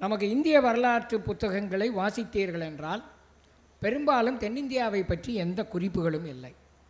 நமக்கு இந்திய வரலாற்று புத்தகங்களை வாசித்தீர்கள் என்றால் பெரும்பாலும் தென்னிந்தியாவை பற்றி எந்த குறிப்புகளும் இல்லை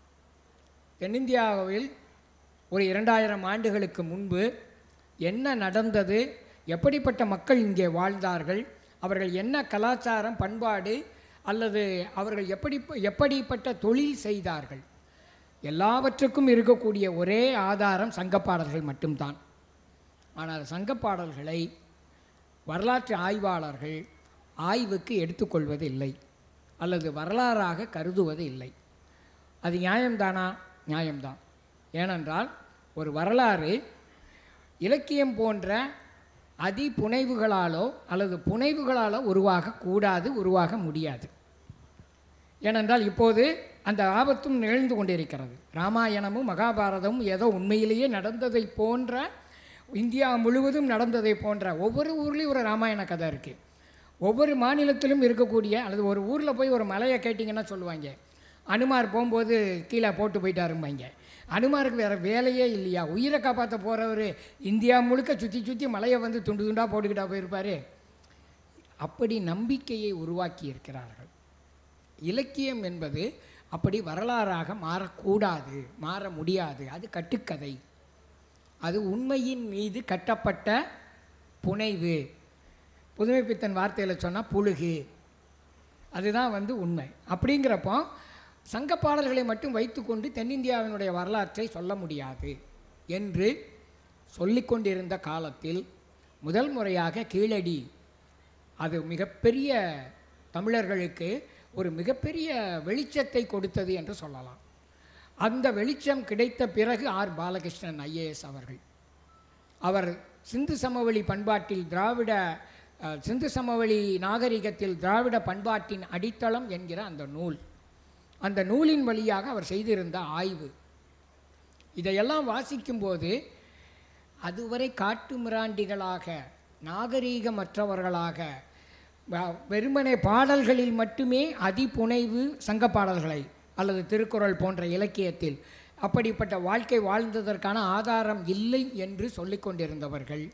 தென்னிந்தியாவில் ஒரு இரண்டாயிரம் ஆண்டுகளுக்கு முன்பு என்ன நடந்தது எப்படிப்பட்ட மக்கள் இங்கே வாழ்ந்தார்கள் அவர்கள் என்ன கலாச்சாரம் பண்பாடு அல்லது அவர்கள் எப்படி எப்படிப்பட்ட தொழில் செய்தார்கள் எல்லாவற்றுக்கும் இருக்கக்கூடிய ஒரே ஆதாரம் சங்கப்பாடல்கள் மட்டும்தான் ஆனால் சங்கப்பாடல்களை வரலாற்று ஆய்வாளர்கள் ஆய்வுக்கு எடுத்துக்கொள்வது இல்லை அல்லது வரலாறாக கருதுவது இல்லை அது நியாயம்தானா நியாயம்தான் ஏனென்றால் ஒரு வரலாறு இலக்கியம் போன்ற அதி புனைவுகளாலோ அல்லது புனைவுகளாலோ உருவாகக்கூடாது உருவாக முடியாது ஏனென்றால் இப்போது அந்த ஆபத்தும் நிகழ்ந்து கொண்டிருக்கிறது ராமாயணமும் மகாபாரதமும் ஏதோ உண்மையிலேயே நடந்ததை போன்ற இந்தியா முழுவதும் நடந்ததை போன்ற ஒவ்வொரு ஊர்லேயும் ஒரு ராமாயண கதை இருக்குது ஒவ்வொரு மாநிலத்திலும் இருக்கக்கூடிய அல்லது ஒரு ஊரில் போய் ஒரு மலையை கேட்டிங்கன்னா சொல்லுவாங்க அனுமார் போகும்போது கீழே போட்டு போயிட்டாரும்பாங்க அனுமாருக்கு வேறு வேலையே இல்லையா உயிரை காப்பாற்ற போகிறவர் இந்தியா முழுக்க சுற்றி சுற்றி மலையை வந்து துண்டு துண்டாக போட்டுக்கிட்டா போயிருப்பார் அப்படி நம்பிக்கையை உருவாக்கி இருக்கிறார்கள் இலக்கியம் என்பது அப்படி வரலாறாக மாறக்கூடாது மாற முடியாது அது கட்டுக்கதை அது உண்மையின் மீது கட்டப்பட்ட புனைவு புதுமைப்பித்தன் வார்த்தையில் சொன்னால் புழுகு அதுதான் வந்து உண்மை அப்படிங்கிறப்போ சங்க பாடல்களை மட்டும் வைத்துக்கொண்டு தென்னிந்தியாவினுடைய வரலாற்றை சொல்ல முடியாது என்று சொல்லிக்கொண்டிருந்த காலத்தில் முதல் முறையாக கீழடி அது மிகப்பெரிய தமிழர்களுக்கு ஒரு மிகப்பெரிய வெளிச்சத்தை கொடுத்தது என்று சொல்லலாம் அந்த வெளிச்சம் கிடைத்த பிறகு ஆர் பாலகிருஷ்ணன் ஐஏஎஸ் அவர்கள் அவர் சிந்து சமவெளி பண்பாட்டில் திராவிட அஹ், சிந்து சமவெளி நாகரிகத்தில் திராவிட பண்பாட்டின் அடித்தளம் என்கிற அந்த நூல் அந்த நூலின் வழியாக அவர் செய்திருந்த ஆய்வு இதையெல்லாம் வாசிக்கும்போது அதுவரை காட்டு மிராண்டிகளாக நாகரீகமற்றவர்களாக வ- வெறுமனே பாடல்களில் மட்டுமே அதிபுனைவு சங்க பாடல்களை அல்லது திருக்குறள் போன்ற இலக்கியத்தில் அப்படிப்பட்ட வாழ்க்கை வாழ்ந்ததற்கான ஆதாரம் இல்லை என்று சொல்லிக் கொண்டிருந்தவர்கள்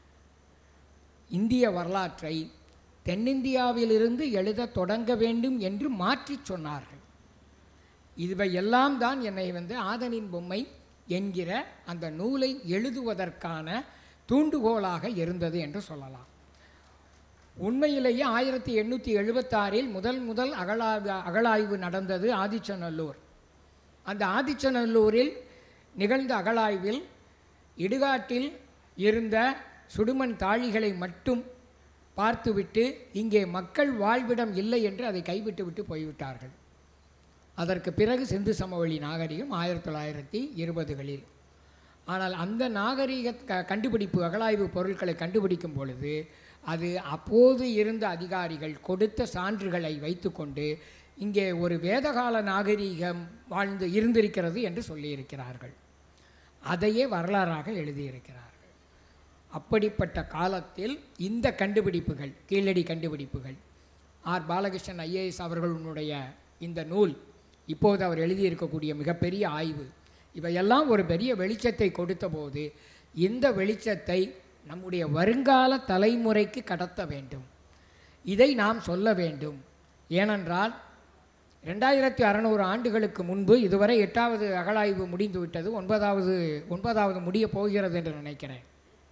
இந்திய வரலாற்றை தென்னிந்தியாவிலிருந்து எழுதத் தொடங்க வேண்டும் என்று மாற்றிச் சொன்னார்கள் இவை எல்லாம் தான் என்னை வந்து ஆதனின் பொம்மை என்கிற அந்த நூலை எழுதுவதற்கான தூண்டுகோலாக இருந்தது என்று சொல்லலாம் உண்மையிலேயே ஆயிரத்தி எண்ணூற்றி எழுபத்தாறில் முதல் முதல் அகழாய்வு அகழாய்வு நடந்தது ஆதிச்சநல்லூர் அந்த ஆதிச்சநல்லூரில் நிகழ்ந்த அகழாய்வில் இடுகாட்டில் இருந்த சுடுமண் தாழிகளை மட்டும் பார்த்துவிட்டு இங்கே மக்கள் வாழ்விடம் இல்லை என்று அதை கைவிட்டு விட்டு போய்விட்டார்கள் அதற்கு பிறகு சிந்து சமவெளி நாகரிகம் ஆயிரத்தி தொள்ளாயிரத்தி இருபதுகளில் ஆனால் அந்த நாகரிக க கண்டுபிடிப்பு அகழாய்வு பொருட்களை கண்டுபிடிக்கும் பொழுது அது அப்போது இருந்த அதிகாரிகள் கொடுத்த சான்றுகளை வைத்துக்கொண்டு இங்கே ஒரு வேதகால நாகரிகம் வாழ்ந்து இருந்திருக்கிறது என்று சொல்லியிருக்கிறார்கள் அதையே வரலாறாக எழுதியிருக்கிறார்கள் அப்படிப்பட்ட காலத்தில் இந்த கண்டுபிடிப்புகள் கீழடி கண்டுபிடிப்புகள் ஆர் பாலகிருஷ்ணன் ஐஏஎஸ் அவர்களுடைய இந்த நூல் இப்போது அவர் எழுதியிருக்கக்கூடிய மிகப்பெரிய ஆய்வு இவையெல்லாம் ஒரு பெரிய வெளிச்சத்தை கொடுத்தபோது இந்த வெளிச்சத்தை நம்முடைய வருங்கால தலைமுறைக்கு கடத்த வேண்டும் இதை நாம் சொல்ல வேண்டும் ஏனென்றால் ரெண்டாயிரத்தி அறநூறு ஆண்டுகளுக்கு முன்பு இதுவரை எட்டாவது அகழாய்வு முடிந்து விட்டது ஒன்பதாவது ஒன்பதாவது முடிய போகிறது என்று நினைக்கிறேன்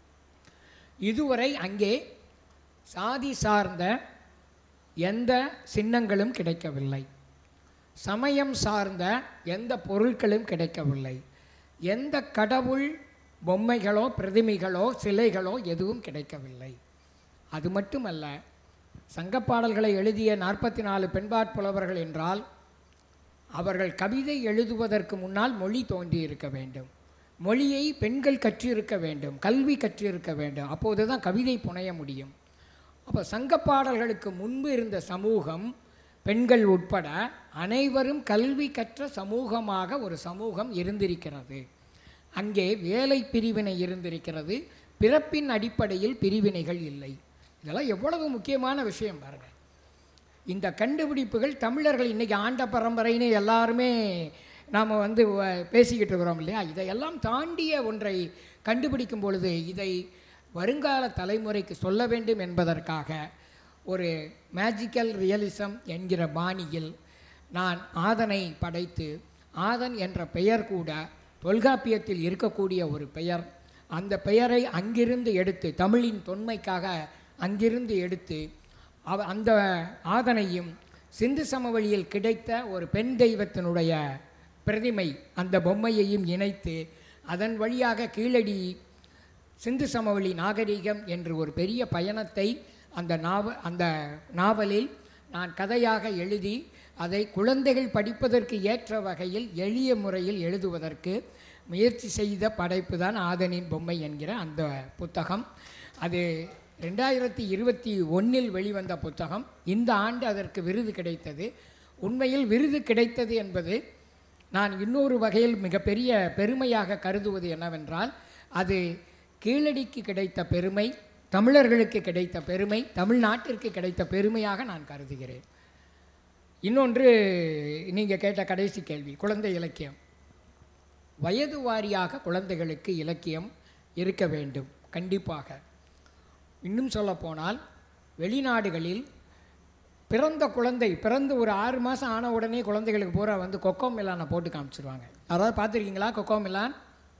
இதுவரை அங்கே சாதி சார்ந்த எந்த சின்னங்களும் கிடைக்கவில்லை சமயம் சார்ந்த எந்த பொருட்களும் கிடைக்கவில்லை எந்த கடவுள் பொம்மைகளோ பிரதிமைகளோ சிலைகளோ எதுவும் கிடைக்கவில்லை அது மட்டுமல்ல சங்கப்பாடல்களை எழுதிய நாற்பத்தி நாலு பெண்பாற் புலவர்கள் என்றால் அவர்கள் கவிதை எழுதுவதற்கு முன்னால் மொழி தோன்றியிருக்க வேண்டும் மொழியை பெண்கள் கற்றிருக்க வேண்டும் கல்வி கற்றிருக்க வேண்டும் அப்போது தான் கவிதை புனைய முடியும் அப்போ சங்கப்பாடல்களுக்கு முன்பு இருந்த சமூகம் பெண்கள் உட்பட அனைவரும் கல்வி கற்ற சமூகமாக ஒரு சமூகம் இருந்திருக்கிறது அங்கே வேலை பிரிவினை இருந்திருக்கிறது பிறப்பின் அடிப்படையில் பிரிவினைகள் இல்லை இதெல்லாம் எவ்வளவு முக்கியமான விஷயம் பாருங்கள் இந்த கண்டுபிடிப்புகள் தமிழர்கள் இன்றைக்கி ஆண்ட பரம்பரைன்னு எல்லாருமே நாம் வந்து வ- பேசிக்கிட்டு இருக்கிறோம் இல்லையா இதையெல்லாம் தாண்டிய ஒன்றை கண்டுபிடிக்கும் பொழுது இதை வருங்கால தலைமுறைக்கு சொல்ல வேண்டும் என்பதற்காக ஒரு மேஜிக்கல் ரியலிசம் என்கிற பாணியில் நான் ஆதனை படைத்து ஆதன் என்ற பெயர் கூட தொல்காப்பியத்தில் இருக்கக்கூடிய ஒரு பெயர் அந்த பெயரை அங்கிருந்து எடுத்து தமிழின் தொன்மைக்காக அங்கிருந்து எடுத்து அவ அந்த ஆதனையும் சிந்து சமவெளியில் கிடைத்த ஒரு பெண் தெய்வத்தினுடைய பிரதிமை அந்த பொம்மையையும் இணைத்து அதன் வழியாக கீழடி சிந்து சமவெளி நாகரிகம் என்று ஒரு பெரிய பயணத்தை அந்த நாவ அந்த நாவலில் நான் கதையாக எழுதி அதை குழந்தைகள் படிப்பதற்கு ஏற்ற வகையில் எளிய முறையில் எழுதுவதற்கு முயற்சி செய்த படைப்பு தான் ஆதனின் பொம்மை என்கிற அந்த புத்தகம் அது ரெண்டாயிரத்தி இருபத்தி ஒன்றில் வெளிவந்த புத்தகம் இந்த ஆண்டு அதற்கு விருது கிடைத்தது உண்மையில் விருது கிடைத்தது என்பது நான் இன்னொரு வகையில் மிகப்பெரிய பெருமையாக கருதுவது என்னவென்றால் அது கீழடிக்கு கிடைத்த பெருமை தமிழர்களுக்கு கிடைத்த பெருமை தமிழ்நாட்டிற்கு கிடைத்த பெருமையாக நான் கருதுகிறேன் இன்னொன்று நீங்கள் கேட்ட கடைசி கேள்வி குழந்தை இலக்கியம் வயது வாரியாக குழந்தைகளுக்கு இலக்கியம் இருக்க வேண்டும் கண்டிப்பாக இன்னும் சொல்லப்போனால் வெளிநாடுகளில் பிறந்த குழந்தை பிறந்து ஒரு ஆறு மாதம் ஆன உடனே குழந்தைகளுக்கு பூரா வந்து கொக்கோ மிலானை போட்டு காமிச்சிருவாங்க அதாவது பார்த்துருக்கீங்களா Cocomelon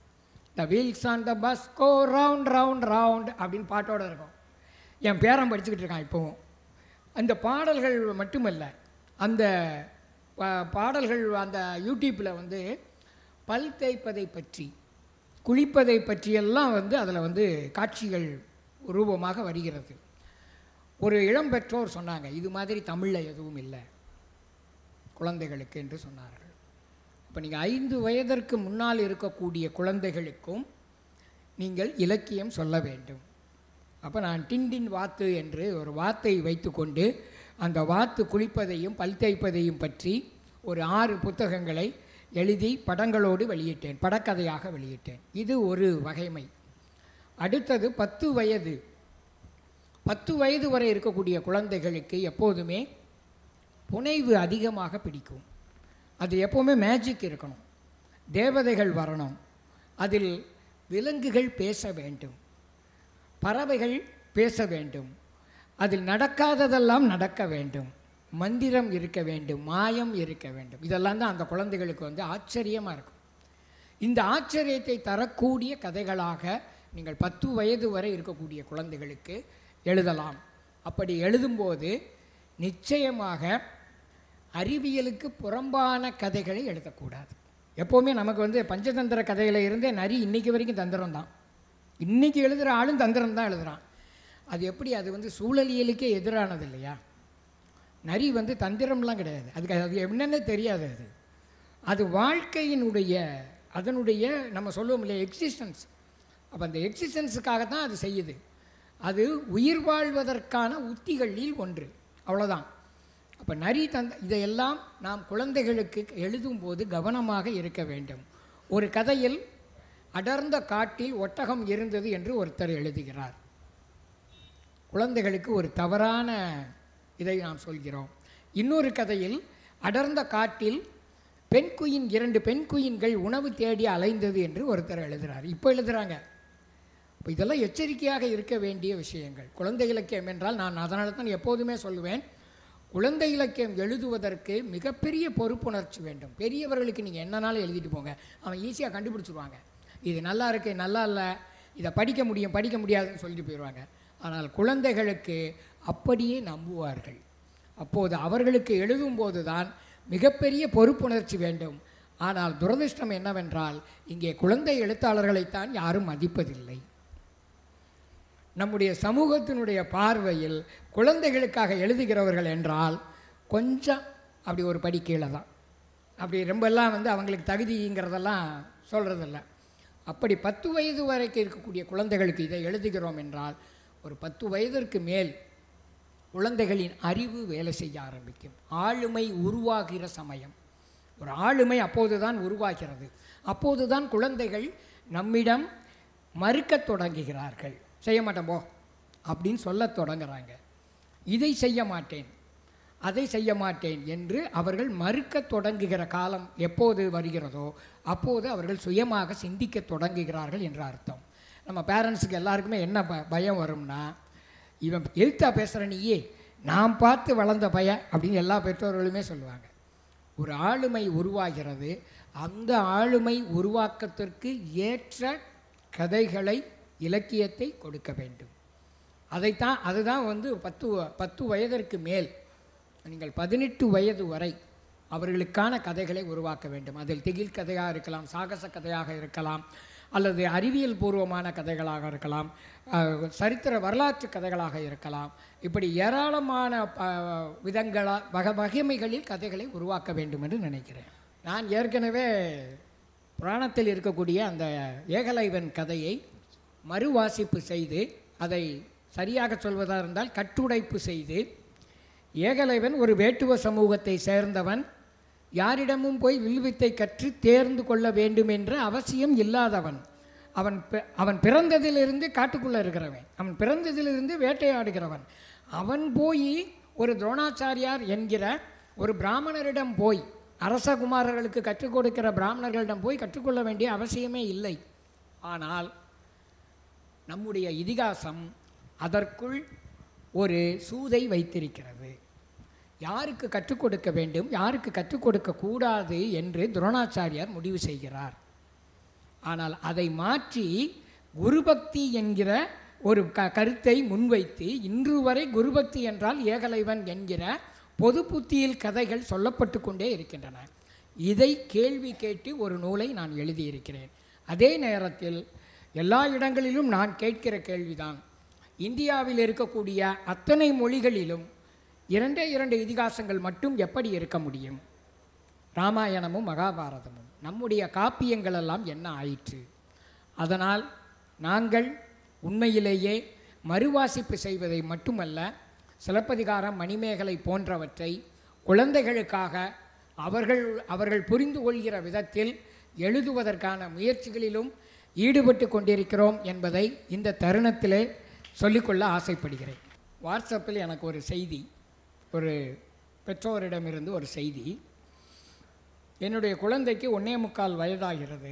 the wheels on the bus go round round round அப்படின்னு பாட்டோடு இருக்கும் என் பேரன் படிச்சுக்கிட்டு இருக்கான் இப்போவும் அந்த பாடல்கள் மட்டுமல்ல அந்த பா- பாடல்கள் அந்த யூடியூப்பில் வந்து பல் தேய்ப்பதை பற்றி குளிப்பதை பற்றியெல்லாம் வந்து அதில் வந்து காட்சிகள் ரூபமாக வருகிறது ஒரு இளம் பெற்றோர் சொன்னாங்க இது மாதிரி தமிழில் எதுவும் இல்லை குழந்தைகளுக்கு என்று சொன்னார்கள் இப்போ நீங்கள் ஐந்து வயதிற்கு முன்னால் இருக்கக்கூடிய குழந்தைகளுக்கும் நீங்கள் இலக்கியம் சொல்ல வேண்டும் அப்போ நான் டிண்டின் வாத்து என்று ஒரு வாத்தை வைத்துக்கொண்டு அந்த வாத்து குளிப்பதையும் பல் தேய்ப்பதையும் பற்றி ஒரு ஆறு புத்தகங்களை எழுதி படங்களோடு வெளியிட்டேன் படக்கதையாக வெளியிட்டேன் இது ஒரு வகைமை அடுத்தது பத்து வயது பத்து வயது வரை இருக்கக்கூடிய குழந்தைகளுக்கு எப்போதுமே புனைவு அதிகமாக பிடிக்கும் அது எப்போவுமே மேஜிக் இருக்கணும் தேவதைகள் வரணும் அதில் விலங்குகள் பேச வேண்டும் பறவைகள் பேச வேண்டும் அதில் நடக்காததெல்லாம் நடக்க வேண்டும் மந்திரம் இருக்க வேண்டும் மாயம் இருக்க வேண்டும் இதெல்லாம் தான் அந்த குழந்தைகளுக்கு வந்து ஆச்சரியமாக இருக்கும் இந்த ஆச்சரியத்தை தரக்கூடிய கதைகளாக நீங்கள் பத்து வயது வரை இருக்கக்கூடிய குழந்தைகளுக்கு எழுதலாம் அப்படி எழுதும்போது நிச்சயமாக அறிவியலுக்கு புறம்பான கதைகளை எழுதக்கூடாது எப்போவுமே நமக்கு வந்து பஞ்சதந்திர கதையில் இருந்தே நரி இன்னைக்கு வரைக்கும் தந்திரம் தான் இன்றைக்கி எழுதுகிற ஆளும் தந்திரம் தான் எழுதுகிறான் அது எப்படி அது வந்து சூழலியலுக்கே எதிரானது இல்லையா நரி வந்து தந்திரம்லாம் கிடையாது அதுக்கு அது என்னென்ன தெரியாது அது அது வாழ்க்கையினுடைய அதனுடைய நம்ம சொல்லுவோம் இல்லையா எக்ஸிஸ்டன்ஸ் அப்போ அந்த எக்ஸிஸ்டன்ஸுக்காக தான் அது செய்யுது அது உயிர் வாழ்வதற்கான உத்திகளில் ஒன்று அவ்வளோதான் அப்போ நரி தந்த இதையெல்லாம் நாம் குழந்தைகளுக்கு எழுதும்போது கவனமாக இருக்க வேண்டும் ஒரு கதையில் அடர்ந்த காட்டில் ஒட்டகம் இருந்தது என்று ஒருத்தர் எழுதுகிறார் குழந்தைகளுக்கு ஒரு தவறான இதை நாம் சொல்கிறோம் இன்னொரு கதையில் அடர்ந்த காட்டில் பெண் குயின் இரண்டு பெண் குயின்கள் உணவு தேடி அலைந்தது என்று ஒருத்தர் எழுதுகிறார் இப்போ எழுதுகிறாங்க இப்போ இதெல்லாம் எச்சரிக்கையாக இருக்க வேண்டிய விஷயங்கள் குழந்தை இலக்கியம் என்றால் நான் அதனால தான் எப்போதுமே சொல்லுவேன் குழந்தை இலக்கியம் எழுதுவதற்கு மிகப்பெரிய பொறுப்புணர்ச்சி வேண்டும் பெரியவர்களுக்கு நீங்கள் என்னனாலும் எழுதிட்டு போங்க அவன் ஈஸியாக கண்டுபிடிச்சிருவாங்க இது நல்லா இருக்கு நல்லா இல்லை இதை படிக்க முடியும் படிக்க முடியாதுன்னு சொல்லிட்டு போயிடுவாங்க ஆனால் குழந்தைகளுக்கு அப்படியே நம்புவார்கள் அப்போது அவர்களுக்கு எழுதும்போது தான் மிகப்பெரிய பொறுப்புணர்ச்சி வேண்டும் ஆனால் துரதிர்ஷ்டம் என்னவென்றால் இங்கே குழந்தை எழுத்தாளர்களைத்தான் யாரும் மதிப்பதில்லை நம்முடைய சமூகத்தினுடைய பார்வையில் குழந்தைகளுக்காக எழுதுகிறவர்கள் என்றால் கொஞ்சம் அப்படி ஒரு படி கீழே தான் அப்படி ரொம்பலாம் வந்து அவங்களுக்கு தகுதிங்கிறதெல்லாம் சொல்கிறதில்ல அப்படி பத்து வயது வரைக்கும் இருக்கக்கூடிய குழந்தைகளுக்கு இதை எழுதுகிறோம் என்றால் ஒரு பத்து வயதிற்கு மேல் குழந்தைகளின் அறிவு வேலை செய்ய ஆரம்பிக்கும் ஆளுமை உருவாகிற சமயம் ஒரு ஆளுமை அப்போது தான் உருவாகிறது அப்போது தான் குழந்தைகள் நம்மிடம் மறுக்கத் தொடங்குகிறார்கள் செய்ய மாட்டேன் போ அப்படின்னு சொல்லத் தொடங்குறாங்க இதை செய்ய மாட்டேன் அதை செய்ய மாட்டேன் என்று அவர்கள் மறுக்கத் தொடங்குகிற காலம் எப்போது வருகிறதோ அப்போது அவர்கள் சுயமாக சிந்திக்கத் தொடங்குகிறார்கள் என்ற அர்த்தம் நம்ம பேரண்ட்ஸுக்கு எல்லாருக்குமே என்ன ப பயம் வரும்னா இவன் எதிர்த்தா பேசுகிற நீயே நான் பார்த்து வளர்ந்த பையன் அப்படின்னு எல்லா பெற்றோர்களுமே சொல்லுவாங்க ஒரு ஆளுமை உருவாகிறது அந்த ஆளுமை உருவாக்கத்திற்கு ஏற்ற கதைகளை இலக்கியத்தை கொடுக்க வேண்டும் அதைத்தான் அதுதான் வந்து பத்து வ- பத்து வயதிற்கு மேல் நீங்கள் பதினெட்டு வயது வரை அவர்களுக்கான கதைகளை உருவாக்க வேண்டும் அதில் திகில் கதையாக இருக்கலாம் சாகச கதையாக இருக்கலாம் அல்லது அறிவியல் பூர்வமான கதைகளாக இருக்கலாம் அஹ், சரித்திர வரலாற்று கதைகளாக இருக்கலாம் இப்படி ஏராளமான அஹ், விதங்களா வகை வகைமைகளில் கதைகளை உருவாக்க வேண்டும் என்று நினைக்கிறேன் நான் ஏற்கனவே புராணத்தில் இருக்கக்கூடிய அந்த ஏகலைவன் கதையை மறுவாசிப்பு செய்து அதை சரியாக சொல்வதாக இருந்தால் கட்டுடைப்பு செய்து ஏகலைவன் ஒரு வேட்டுவ சமூகத்தை சேர்ந்தவன் யாரிடமும் போய் வில்வித்தை கற்று தேர்ந்து கொள்ள வேண்டும் என்ற அவசியம் இல்லாதவன் அவன் பி- அவன் பிறந்ததிலிருந்து காட்டுக்குள்ளே இருக்கிறவன் அவன் பிறந்ததிலிருந்து வேட்டையாடுகிறவன் அவன் போய் ஒரு துரோணாச்சாரியார் என்கிற ஒரு பிராமணரிடம் போய் அரசகுமாரர்களுக்கு கற்றுக் கொடுக்கிற பிராமணர்களிடம் போய் கற்றுக்கொள்ள வேண்டிய அவசியமே இல்லை ஆனால் நம்முடைய இதிகாசம் அதற்குள் ஒரு சூதை வைத்திருக்கிறது யாருக்கு கற்றுக் கொடுக்க வேண்டும் யாருக்கு கற்றுக் கொடுக்க கூடாது என்று துரோணாச்சாரியார் முடிவு செய்கிறார் ஆனால் அதை மாற்றி குருபக்தி என்கிற ஒரு க கருத்தை முன்வைத்து இன்று வரை குருபக்தி என்றால் ஏகலைவன் என்கிற பொது புத்தியில் கதைகள் சொல்லப்பட்டு கொண்டே இருக்கின்றன இதை கேள்வி கேட்டு ஒரு நூலை நான் எழுதியிருக்கிறேன் அதே நேரத்தில் எல்லா இடங்களிலும் நான் கேட்கிற கேள்விதான் இந்தியாவில் இருக்கக்கூடிய அத்தனை மொழிகளிலும் இரண்டே இரண்டு இதிகாசங்கள் மட்டும் எப்படி இருக்க முடியும் ராமாயணமும் மகாபாரதமும் நம்முடைய காப்பியங்கள் எல்லாம் என்ன ஆயிற்று அதனால் நாங்கள் உண்மையிலேயே மறுவாசிப்பு செய்வதை மட்டுமல்ல சிலப்பதிகாரம் மணிமேகலை போன்றவற்றை குழந்தைகளுக்காக அவர்கள் அவர்கள் புரிந்து கொள்கிற விதத்தில் எழுதுவதற்கான முயற்சிகளிலும் ஈடுபட்டு கொண்டிருக்கிறோம் என்பதை இந்த தருணத்திலே சொல்லிக்கொள்ள ஆசைப்படுகிறேன் வாட்ஸ்அப்பில் எனக்கு ஒரு செய்தி ஒரு பெற்றோரிடமிருந்து ஒரு செய்தி என்னுடைய குழந்தைக்கு ஒன்னே முக்கால் வயதாகிறது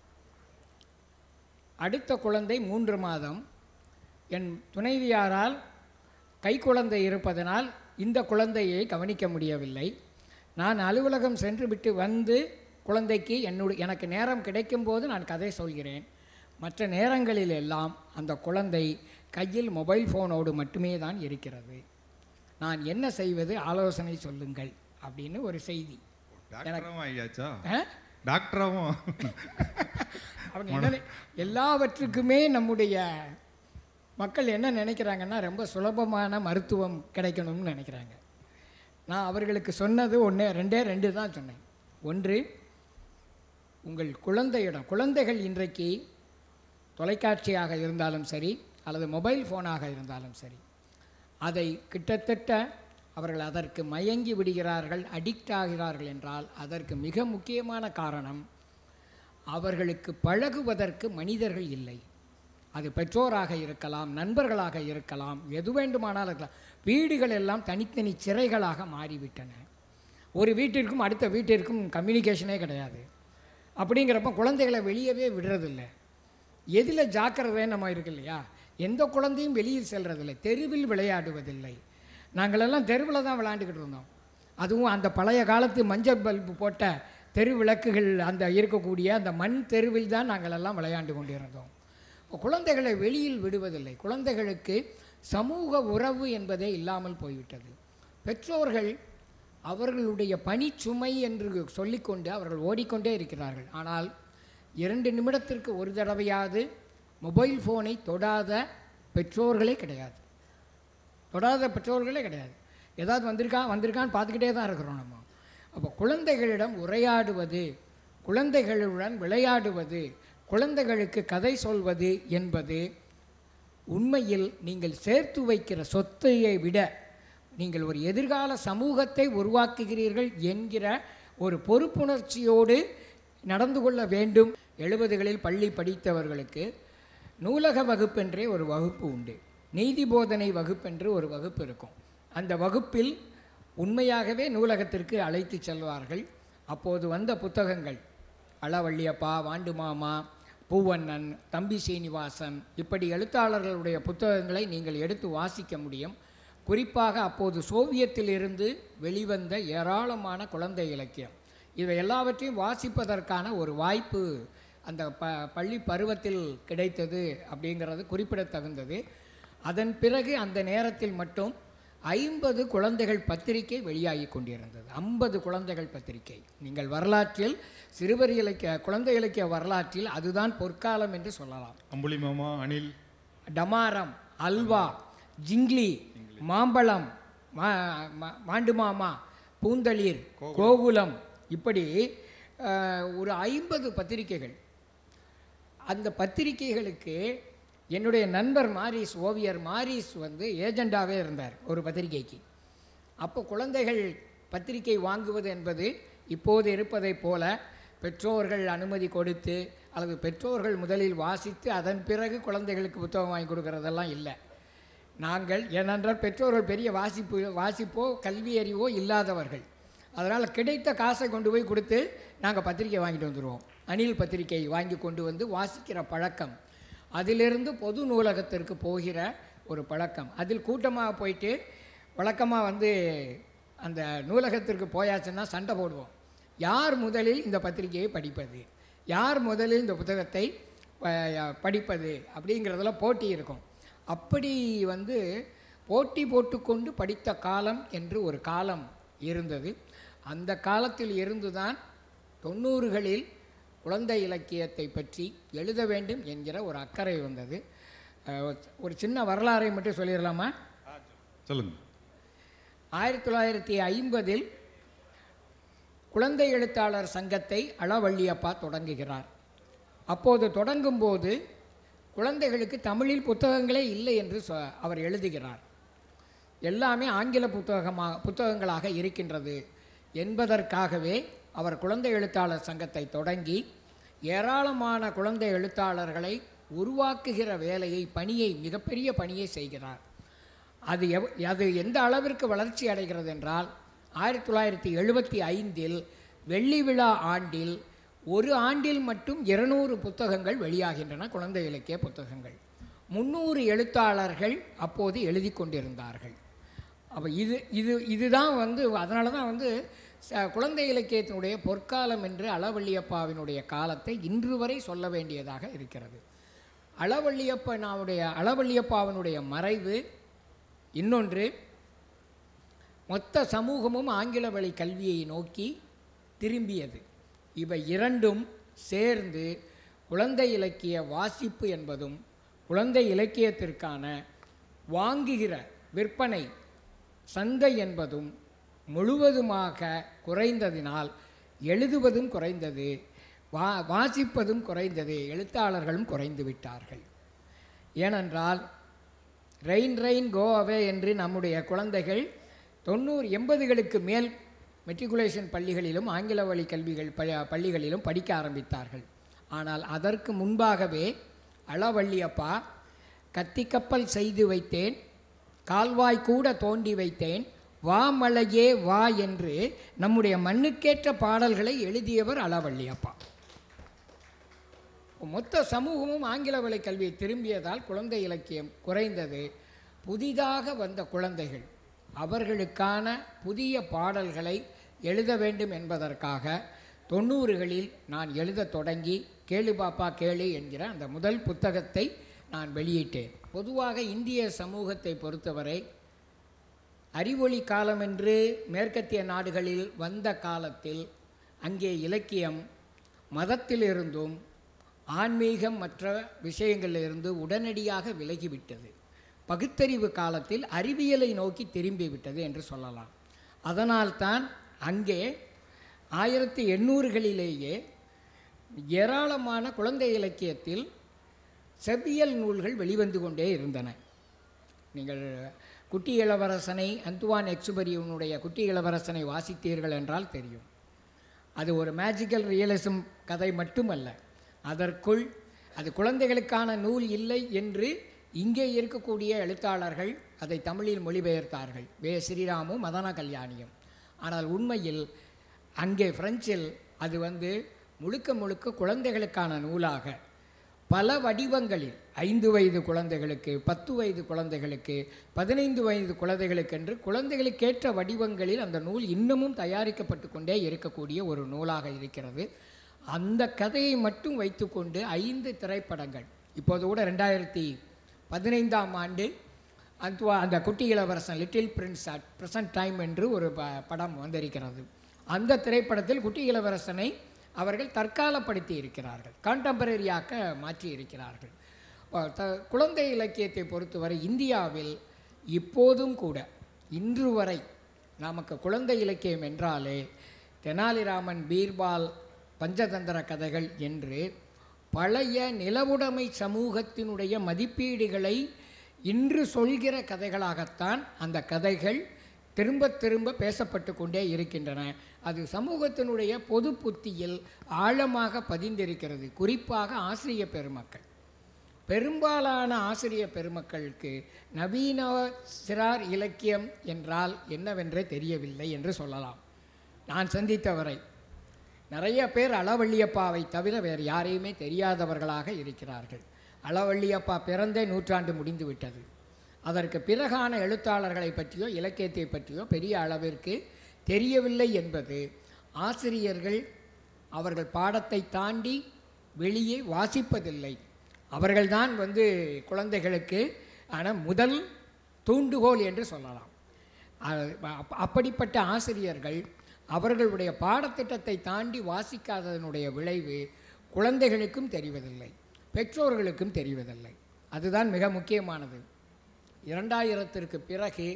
அடுத்த குழந்தை மூன்று மாதம் என் துணைவியாரால் கை குழந்தை இருப்பதனால் இந்த குழந்தையை கவனிக்க முடியவில்லை நான் அலுவலகம் சென்று விட்டு வந்து குழந்தைக்கு என்னுடைய எனக்கு நேரம் கிடைக்கும்போது நான் கதை சொல்கிறேன் மற்ற நேரங்களில் எல்லாம் அந்த குழந்தை கையில் மொபைல் ஃபோனோடு மட்டுமே தான் இருக்கிறது நான் என்ன செய்வது ஆலோசனை சொல்லுங்கள் அப்படின்னு ஒரு செய்தி டாக்டராவும் ஐயாச்சா ஆ? டாக்டராவும் அவங்க என்ன நி- எல்லாவற்றுக்குமே நம்முடைய மக்கள் என்ன நினைக்கிறாங்கன்னா ரொம்ப சுலபமான மருத்துவம் கிடைக்கணும்னு நினைக்கிறாங்க நான் அவர்களுக்கு சொன்னது ஒன்று ரெண்டே ரெண்டு தான் சொன்னேன் ஒன்று உங்கள் குழந்தையிடம் குழந்தைகள் இன்றைக்கு தொலைக்காட்சியாக இருந்தாலும் சரி அல்லது மொபைல் ஃபோனாக இருந்தாலும் சரி அதை கிட்டத்தட்ட அவர்கள் அதற்கு மயங்கி விடுகிறார்கள் அடிக்ட் ஆகிறார்கள் என்றால் அதற்கு மிக முக்கியமான காரணம் அவர்களுக்கு பழகுவதற்கு மனிதர்கள் இல்லை அது பெற்றோராக இருக்கலாம் நண்பர்களாக இருக்கலாம் எது வேண்டுமானாலும் இருக்கலாம் வீடுகள் எல்லாம் தனித்தனி சிறைகளாக மாறிவிட்டன ஒரு வீட்டிற்கும் அடுத்த வீட்டிற்கும் கம்யூனிகேஷனே கிடையாது அப்படிங்கிறப்ப குழந்தைகளை வெளியவே விடுறதில்ல எதில் ஜாக்கிரதை நம்ம இருக்கு இல்லையா எந்த குழந்தையும் வெளியில் செல்றதில்லை தெருவில் விளையாடுவதில்லை நாங்களெல்லாம் தெருவில் தான் விளையாண்டுக்கிட்டு இருந்தோம் அதுவும் அந்த பழைய காலத்து மஞ்சள் பல்பு போட்ட தெரு விளக்குகள் அந்த இருக்கக்கூடிய அந்த மண் தெருவில் தான் நாங்கள் எல்லாம் விளையாண்டு கொண்டிருந்தோம் இப்போ குழந்தைகளை வெளியில் விடுவதில்லை குழந்தைகளுக்கு சமூக உறவு என்பதே இல்லாமல் போய்விட்டது பெற்றோர்கள் அவர்களுடைய பணிச்சுமை என்று சொல்லிக்கொண்டு அவர்கள் ஓடிக்கொண்டே இருக்கிறார்கள் ஆனால் இரண்டு நிமிடத்திற்கு ஒரு தடவையாவது மொபைல் ஃபோனை தொடாத பெற்றோர்களே கிடையாது தொடாத பெற்றோர்களே கிடையாது ஏதாவது வந்திருக்கான் வந்திருக்கான்னு பார்த்துக்கிட்டே தான் இருக்கிறோம் நம்ம அப்போ குழந்தைகளிடம் உரையாடுவது குழந்தைகளுடன் விளையாடுவது குழந்தைகளுக்கு கதை சொல்வது என்பது உண்மையில் நீங்கள் சேர்த்து வைக்கிற சொத்தையை விட நீங்கள் ஒரு எதிர்கால சமூகத்தை உருவாக்குகிறீர்கள் என்கிற ஒரு பொறுப்புணர்ச்சியோடு நடந்து கொள்ள வேண்டும் எழுபதுகளில் பள்ளி படித்தவர்களுக்கு நூலக வகுப்பென்றே ஒரு வகுப்பு உண்டு நீதி போதனை வகுப்பென்று ஒரு வகுப்பு இருக்கும் அந்த வகுப்பில் உண்மையாகவே நூலகத்திற்கு அழைத்து செல்வார்கள் அப்போது வந்த புத்தகங்கள் அளவள்ளியப்பா வாண்டு மாமா பூவண்ணன் தம்பி சீனிவாசன் இப்படி எழுத்தாளர்களுடைய புத்தகங்களை நீங்கள் எடுத்து வாசிக்க முடியும் குறிப்பாக அப்போது சோவியத்திலிருந்து வெளிவந்த ஏராளமான குழந்தை இலக்கியம் இவை எல்லாவற்றையும் வாசிப்பதற்கான ஒரு வாய்ப்பு அந்த ப பள்ளி பருவத்தில் கிடைத்தது அப்படிங்கிறது குறிப்பிடத்தகுந்தது அதன் பிறகு அந்த நேரத்தில் மட்டும் ஐம்பது குழந்தைகள் பத்திரிகை வெளியாகி கொண்டிருந்தது ஐம்பது குழந்தைகள் பத்திரிகை நீங்கள் வரலாற்றில் சிறுவர் இலக்கிய குழந்தை இலக்கிய வரலாற்றில் அதுதான் பொற்காலம் என்று சொல்லலாம் அம்புலி மாமா அனில் டமாரம் அல்வா ஜிங்லி மாம்பழம் மா மா- மாண்டு மாமா பூந்தளிர் கோகுலம் இப்படி அஹ், ஒரு ஐம்பது பத்திரிகைகள் அந்த பத்திரிகைகளுக்கு என்னுடைய நண்பர் மாரிஸ் ஓவியர் மாரிஸ் வந்து ஏஜெண்டாகவே இருந்தார் ஒரு பத்திரிகைக்கு அப்போ குழந்தைகள் பத்திரிகை வாங்குவது என்பது இப்போது இருப்பதைப் போல பெற்றோர்கள் அனுமதி கொடுத்து அல்லது பெற்றோர்கள் முதலில் வாசித்து அதன் பிறகு குழந்தைகளுக்கு புத்தகம் வாங்கி கொடுக்கறதெல்லாம் இல்லை நாங்கள் ஏனென்றால் பெற்றோர்கள் பெரிய வாசிப்பு வாசிப்போ கல்வி அறிவோ இல்லாதவர்கள் அதனால் கிடைத்த காசை கொண்டு போய் கொடுத்து நாங்கள் பத்திரிக்கை வாங்கிட்டு வந்துடுவோம் அணில் பத்திரிக்கை வாங்கி கொண்டு வந்து வாசிக்கிற பழக்கம் அதிலிருந்து பொது நூலகத்திற்கு போகிற ஒரு பழக்கம் அதில் கூட்டமாக போயிட்டு வழக்கமாக வந்து அந்த நூலகத்திற்கு போயாச்சுன்னா சண்டை போடுவோம் யார் முதலில் இந்த பத்திரிகையை படிப்பது யார் முதலில் இந்த புத்தகத்தை ப- படிப்பது அப்படிங்கிறதுல போட்டி இருக்கும் அப்படி வந்து போட்டி போட்டுக்கொண்டு படித்த காலம் என்று ஒரு காலம் இருந்தது அந்த காலத்தில் இருந்துதான் தொண்ணூறுகளில் குழந்தை இலக்கியத்தை பற்றி எழுத வேண்டும் என்கிற ஒரு அக்கறை வந்தது அஹ், ஒரு சின்ன வரலாறை மட்டும் சொல்லிடலாமா சொல்லுங்க ஆயிரத்தி தொள்ளாயிரத்தி ஐம்பதில் குழந்தை எழுத்தாளர் சங்கத்தை அளவள்ளியப்பா தொடங்குகிறார் அப்போது தொடங்கும்போது குழந்தைகளுக்கு தமிழில் புத்தகங்களே இல்லை என்று சொ அவர் எழுதுகிறார் எல்லாமே ஆங்கில புத்தகமாக புத்தகங்களாக இருக்கின்றது என்பதற்காகவே அவர் குழந்தை எழுத்தாளர் சங்கத்தை தொடங்கி ஏராளமான குழந்தை எழுத்தாளர்களை உருவாக்குகிற வேலையை பணியை மிகப்பெரிய பணியை செய்கிறார் அது எவ் அது எந்த அளவிற்கு வளர்ச்சி அடைகிறது என்றால் ஆயிரத்தி தொள்ளாயிரத்தி எழுபத்தி ஐந்தில் வெள்ளி விழா ஆண்டில் ஒரு ஆண்டில் மட்டும் இருநூறு புத்தகங்கள் வெளியாகின்றன குழந்தை இலக்கிய புத்தகங்கள் முந்நூறு எழுத்தாளர்கள் அப்போது எழுதி கொண்டிருந்தார்கள் அப்போ இது இது இதுதான் வந்து அதனால தான் வந்து ச- குழந்தை இலக்கியத்தினுடைய பொற்காலம் என்று அளவள்ளியப்பாவினுடைய காலத்தை இன்று வரை சொல்ல வேண்டியதாக இருக்கிறது அளவள்ளியப்பனாவுடைய அளவள்ளியப்பாவினுடைய மறைவு இன்னொன்று மொத்த சமூகமும் ஆங்கில வழி கல்வியை நோக்கி திரும்பியது இவை இரண்டும் சேர்ந்து குழந்தை இலக்கிய வாசிப்பு என்பதும் குழந்தை இலக்கியத்திற்கான வாங்குகிற விற்பனை சந்தை என்பதும் முழுவதுமாக குறைந்ததினால் எழுதுவதும் குறைந்தது வா வாசிப்பதும் குறைந்தது எழுத்தாளர்களும் குறைந்து விட்டார்கள் ஏனென்றால் ரெயின் ரெயின் கோ அவே என்று நம்முடைய குழந்தைகள் தொண்ணூறு எண்பதுகளுக்கு மேல் மெட்ரிகுலேஷன் பள்ளிகளிலும் ஆங்கில வழி கல்விகள் ப பள்ளிகளிலும் படிக்க ஆரம்பித்தார்கள் ஆனால் அதற்கு முன்பாகவே அளவள்ளியப்பா கத்திக்கப்பல் செய்து வைத்தேன் கால்வாய் கூட தோண்டி வைத்தேன் வா மலையே வா என்று நம்முடைய மண்ணுக்கேற்ற பாடல்களை எழுதியவர் அளவள்ளியப்பா மொத்த சமூகமும் ஆங்கில வழி கல்வியை திரும்பியதால் குழந்தை இலக்கியம் குறைந்தது புதிதாக வந்த குழந்தைகள் அவர்களுக்கான புதிய பாடல்களை எழுத வேண்டும் என்பதற்காக தொண்ணூறுகளில் நான் எழுதத் தொடங்கி கேளு பாப்பா கேளு என்கிற அந்த முதல் புத்தகத்தை நான் வெளியிட்டேன் பொதுவாக இந்திய சமூகத்தை பொறுத்தவரை அறிவொளி காலம் என்று மேற்கத்திய நாடுகளில் வந்த காலத்தில் அங்கே இலக்கியம் மதத்திலிருந்தும் ஆன்மீகம் மற்ற விஷயங்களிலிருந்து உடனடியாக விலகிவிட்டது பகுத்தறிவு காலத்தில் அறிவியலை நோக்கி திரும்பிவிட்டது என்று சொல்லலாம் அதனால்தான் அங்கே ஆயிரத்தி எண்ணூறுகளிலேயே ஏராளமான குழந்தை இலக்கியத்தில் செவ்வியல் நூல்கள் வெளிவந்து கொண்டே இருந்தன நீங்கள் குட்டி இளவரசனை அந்துவான் எக்ஸுபரியுனுடைய குட்டி இளவரசனை வாசித்தீர்கள் என்றால் தெரியும் அது ஒரு மேஜிக்கல் ரியலிசம் கதை மட்டுமல்ல அதற்குள் அது குழந்தைகளுக்கான நூல் இல்லை என்று இங்கே இருக்கக்கூடிய எழுத்தாளர்கள் அதை தமிழில் மொழிபெயர்த்தார்கள் வே ஸ்ரீராமும் மதன கல்யாணியும் ஆனால் உண்மையில் அங்கே பிரெஞ்சில் அது வந்து முழுக்க முழுக்க குழந்தைகளுக்கான நூலாக பல வடிவங்களில் ஐந்து வயது குழந்தைகளுக்கு பத்து வயது குழந்தைகளுக்கு பதினைந்து வயது குழந்தைகளுக்கு என்று குழந்தைகளுக்கேற்ற வடிவங்களில் அந்த நூல் இன்னமும் தயாரிக்கப்பட்டு கொண்டே இருக்கக்கூடிய ஒரு நூலாக இருக்கிறது அந்த கதையை மட்டும் வைத்துக்கொண்டு ஐந்து திரைப்படங்கள் இப்போது கூட ரெண்டாயிரத்தி பதினைந்தாம் ஆண்டு அந்த அந்த குட்டி இளவரசன் little prince at present time என்று ஒரு ப படம் வந்திருக்கிறது அந்த திரைப்படத்தில் குட்டி இளவரசனை அவர்கள் தற்காலப்படுத்தி இருக்கிறார்கள் கான்டெம்பரரியாக்க மாற்றி இருக்கிறார்கள் அஹ் த- குழந்தை இலக்கியத்தை பொறுத்தவரை இந்தியாவில் இப்போதும் கூட இன்று வரை நமக்கு குழந்தை இலக்கியம் என்றாலே தெனாலிராமன் பீர்பால் பஞ்சதந்திர கதைகள் என்று பழைய நிலவுடைமை சமூகத்தினுடைய மதிப்பீடுகளை இன்று சொல்கிற கதைகளாகத்தான் அந்த கதைகள் திரும்ப திரும்ப பேசப்பட்டு கொண்டே இருக்கின்றன அது சமூகத்தினுடைய பொது புத்தியில் ஆழமாக பதிந்திருக்கிறது குறிப்பாக ஆசிரிய பெருமக்கள் பெரும்பாலான ஆசிரிய பெருமக்களுக்கு நவீன சிறார் இலக்கியம் என்றால் என்னவென்றே தெரியவில்லை என்று சொல்லலாம் நான் சந்தித்தவரை நிறைய பேர் அளவள்ளியப்பாவை தவிர வேறு யாரையுமே தெரியாதவர்களாக இருக்கிறார்கள் அளவள்ளியப்பா பிறந்தே நூற்றாண்டு முடிந்து விட்டது அதற்கு பிறகான எழுத்தாளர்களை பற்றியோ இலக்கியத்தை பற்றியோ பெரிய அளவிற்கு தெரியவில்லை என்பது ஆசிரியர்கள் அவர்கள் பாடத்தை தாண்டி வெளியே வாசிப்பதில்லை அவர்கள்தான் வந்து குழந்தைகளுக்கு ஆன முதல் தூண்டுகோல் என்று சொல்லலாம் அ- அப்ப- அப்படிப்பட்ட ஆசிரியர்கள் அவர்களுடைய பாடத்திட்டத்தை தாண்டி வாசிக்காததனுடைய விளைவு குழந்தைகளுக்கும் தெரிவதில்லை பெற்றோர்களுக்கும் தெரிவதில்லை அதுதான் மிக முக்கியமானது இரண்டாயிரத்திற்கு பிறகு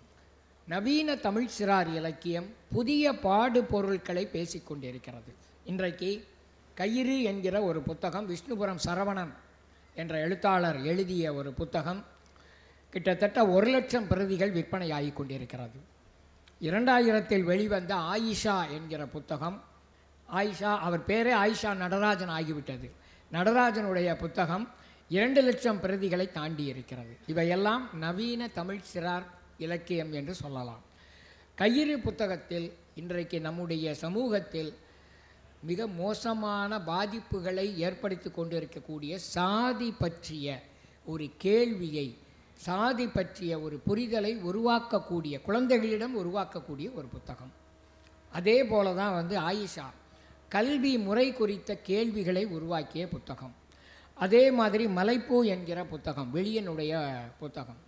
நவீன தமிழ் சிறார் இலக்கியம் புதிய பாடு பொருட்களை பேசிக்கொண்டிருக்கிறது இன்றைக்கு கயிறு என்கிற ஒரு புத்தகம் விஷ்ணுபுரம் சரவணன் என்ற எழுத்தாளர் எழுதிய ஒரு புத்தகம் கிட்டத்தட்ட ஒரு லட்சம் பிரதிகள் விற்பனையாகி கொண்டிருக்கிறது இரண்டாயிரத்தில் வெளிவந்த ஆயிஷா என்கிற புத்தகம் ஆயிஷா அவர் பேரே ஆயிஷா நடராஜன் ஆகிவிட்டது நடராஜனுடைய புத்தகம் இரண்டு லட்சம் பிரதிகளை தாண்டி இருக்கிறது இவையெல்லாம் நவீன தமிழ் சிறார் இலக்கியம் என்று சொல்லலாம் கயிறு புத்தகத்தில் இன்றைக்கு நம்முடைய சமூகத்தில் மிக மோசமான பாதிப்புகளை ஏற்படுத்தி கொண்டிருக்கக்கூடிய சாதி பற்றிய ஒரு கேள்வியை சாதி பற்றிய ஒரு புரிதலை உருவாக்கக்கூடிய குழந்தைகளிடம் உருவாக்கக்கூடிய ஒரு புத்தகம் அதே போல தான் வந்து ஆயிஷா கல்வி முறை குறித்த கேள்விகளை உருவாக்கிய புத்தகம் அதே மாதிரி மலைப்பூ என்கிற புத்தகம் வெளியனுடைய புத்தகம்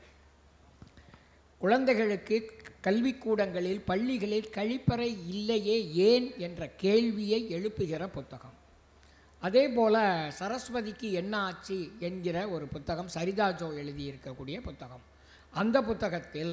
குழந்தைகளுக்கு கல்விக்கூடங்களில் பள்ளிகளில் கழிப்பறை இல்லையே ஏன் என்ற கேள்வியை எழுப்புகிற புத்தகம் அதே போல் சரஸ்வதிக்கு என்ன ஆச்சு என்கிற ஒரு புத்தகம் சரிதா ஜோ எழுதியிருக்கக்கூடிய புத்தகம் அந்த புத்தகத்தில்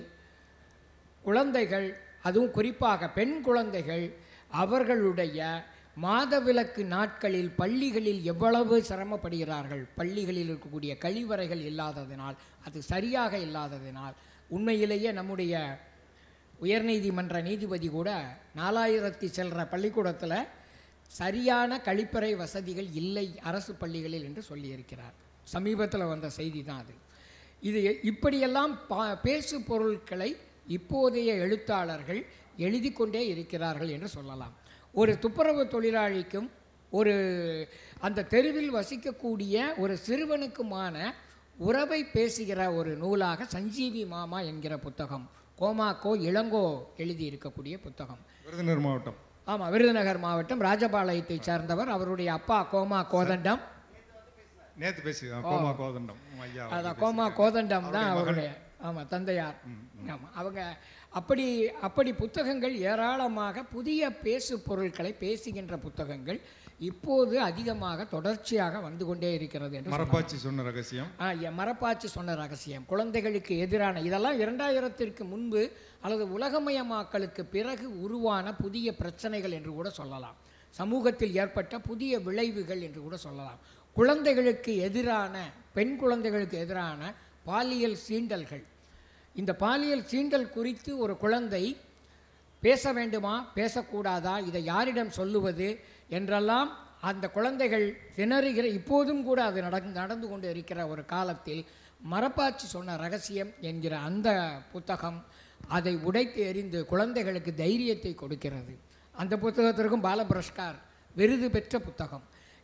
குழந்தைகள் அதுவும் குறிப்பாக பெண் குழந்தைகள் அவர்களுடைய மாதவிலக்கு நாட்களில் பள்ளிகளில் எவ்வளவு சிரமப்படுகிறார்கள் பள்ளிகளில் இருக்கக்கூடிய கழிவறைகள் இல்லாததினால் அது சரியாக இல்லாததினால் உண்மையிலேயே நம்முடைய உயர்நீதிமன்ற நீதிபதி கூட நாலாயிரத்தி செல்ற பள்ளிக்கூடத்தில் சரியான கழிப்பறை வசதிகள் இல்லை அரசு பள்ளிகளில் என்று சொல்லியிருக்கிறார் சமீபத்தில் வந்த செய்தி தான் அது இது இப்படியெல்லாம் பா பேசு பொருட்களை இப்போதைய எழுத்தாளர்கள் எழுதி கொண்டே இருக்கிறார்கள் என்று சொல்லலாம் ஒரு துப்புரவு தொழிலாளிக்கும் ஒரு அந்த தெருவில் வசிக்கக்கூடிய ஒரு சிறுவனுக்குமான உறவை பேசுகிற ஒரு நூலாக சஞ்சீவி மாமா என்கிற புத்தகம் கோமாக்கோ இளங்கோ எழுதியிருக்கக்கூடிய புத்தகம் விருதுநகர் மாவட்டம் ஆமாம் விருதுநகர் மாவட்டம் ராஜபாளையத்தை சார்ந்தவர் அவருடைய அப்பா கோமா கோதண்டம் நேத்து பேசி கோமா கோதண்டம் ஐயா அதான் கோமா கோதண்டம் தான் அவருடைய ஆமாம் தந்தையார் ஆமாம் அவங்க அப்படி அப்படி புத்தகங்கள் ஏராளமாக புதிய பேசு பொருட்களை பேசுகின்ற புத்தகங்கள் இப்போது அதிகமாக தொடர்ச்சியாக வந்து கொண்டே இருக்கிறது என்று மரப்பாச்சி சொன்ன ரகசியம் ஆ, என் மரப்பாச்சி சொன்ன ரகசியம் குழந்தைகளுக்கு எதிரான இதெல்லாம் இரண்டாயிரத்திற்கு முன்பு அல்லது உலகமயமாக்கலுக்கு பிறகு உருவான புதிய பிரச்சனைகள் என்று கூட சொல்லலாம் சமூகத்தில் ஏற்பட்ட புதிய விளைவுகள் என்று கூட சொல்லலாம் குழந்தைகளுக்கு எதிரான பெண் குழந்தைகளுக்கு எதிரான பாலியல் சீண்டல்கள் இந்த பாலியல் சீண்டல் குறித்து ஒரு குழந்தை பேச வேண்டுமா பேசக்கூடாதா இதை யாரிடம் சொல்லுவது என்றெல்லாம் அந்த குழந்தைகள் திணறுகிற இப்போதும் கூட அது நடந்து நடந்து கொண்டு இருக்கிற ஒரு காலத்தில் மரப்பாச்சி சொன்ன ரகசியம் என்கிற அந்த புத்தகம் அதை உடைத்து எறிந்து குழந்தைகளுக்கு தைரியத்தை கொடுக்கிறது அந்த புத்தகத்திற்கும் பாலபுரஸ்கார் விருது பெற்ற புத்தகம்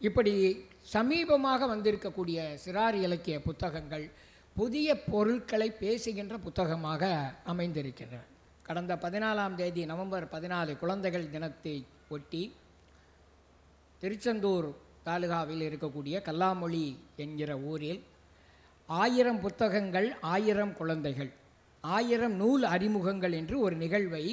இப்படி சமீபமாக வந்திருக்கக்கூடிய சிறார் இலக்கிய புத்தகங்கள் புதிய பொருட்களை பேசுகின்ற புத்தகமாக அமைந்திருக்கின்றன கடந்த பதினாலாம் தேதி நவம்பர் பதினாலு குழந்தைகள் தினத்தை ஒட்டி திருச்செந்தூர் தாலுகாவில் இருக்கக்கூடிய கல்லாமொழி என்கிற ஊரில் ஆயிரம் புத்தகங்கள் ஆயிரம் குழந்தைகள் ஆயிரம் நூல் அறிமுகங்கள் என்று ஒரு நிகழ்வை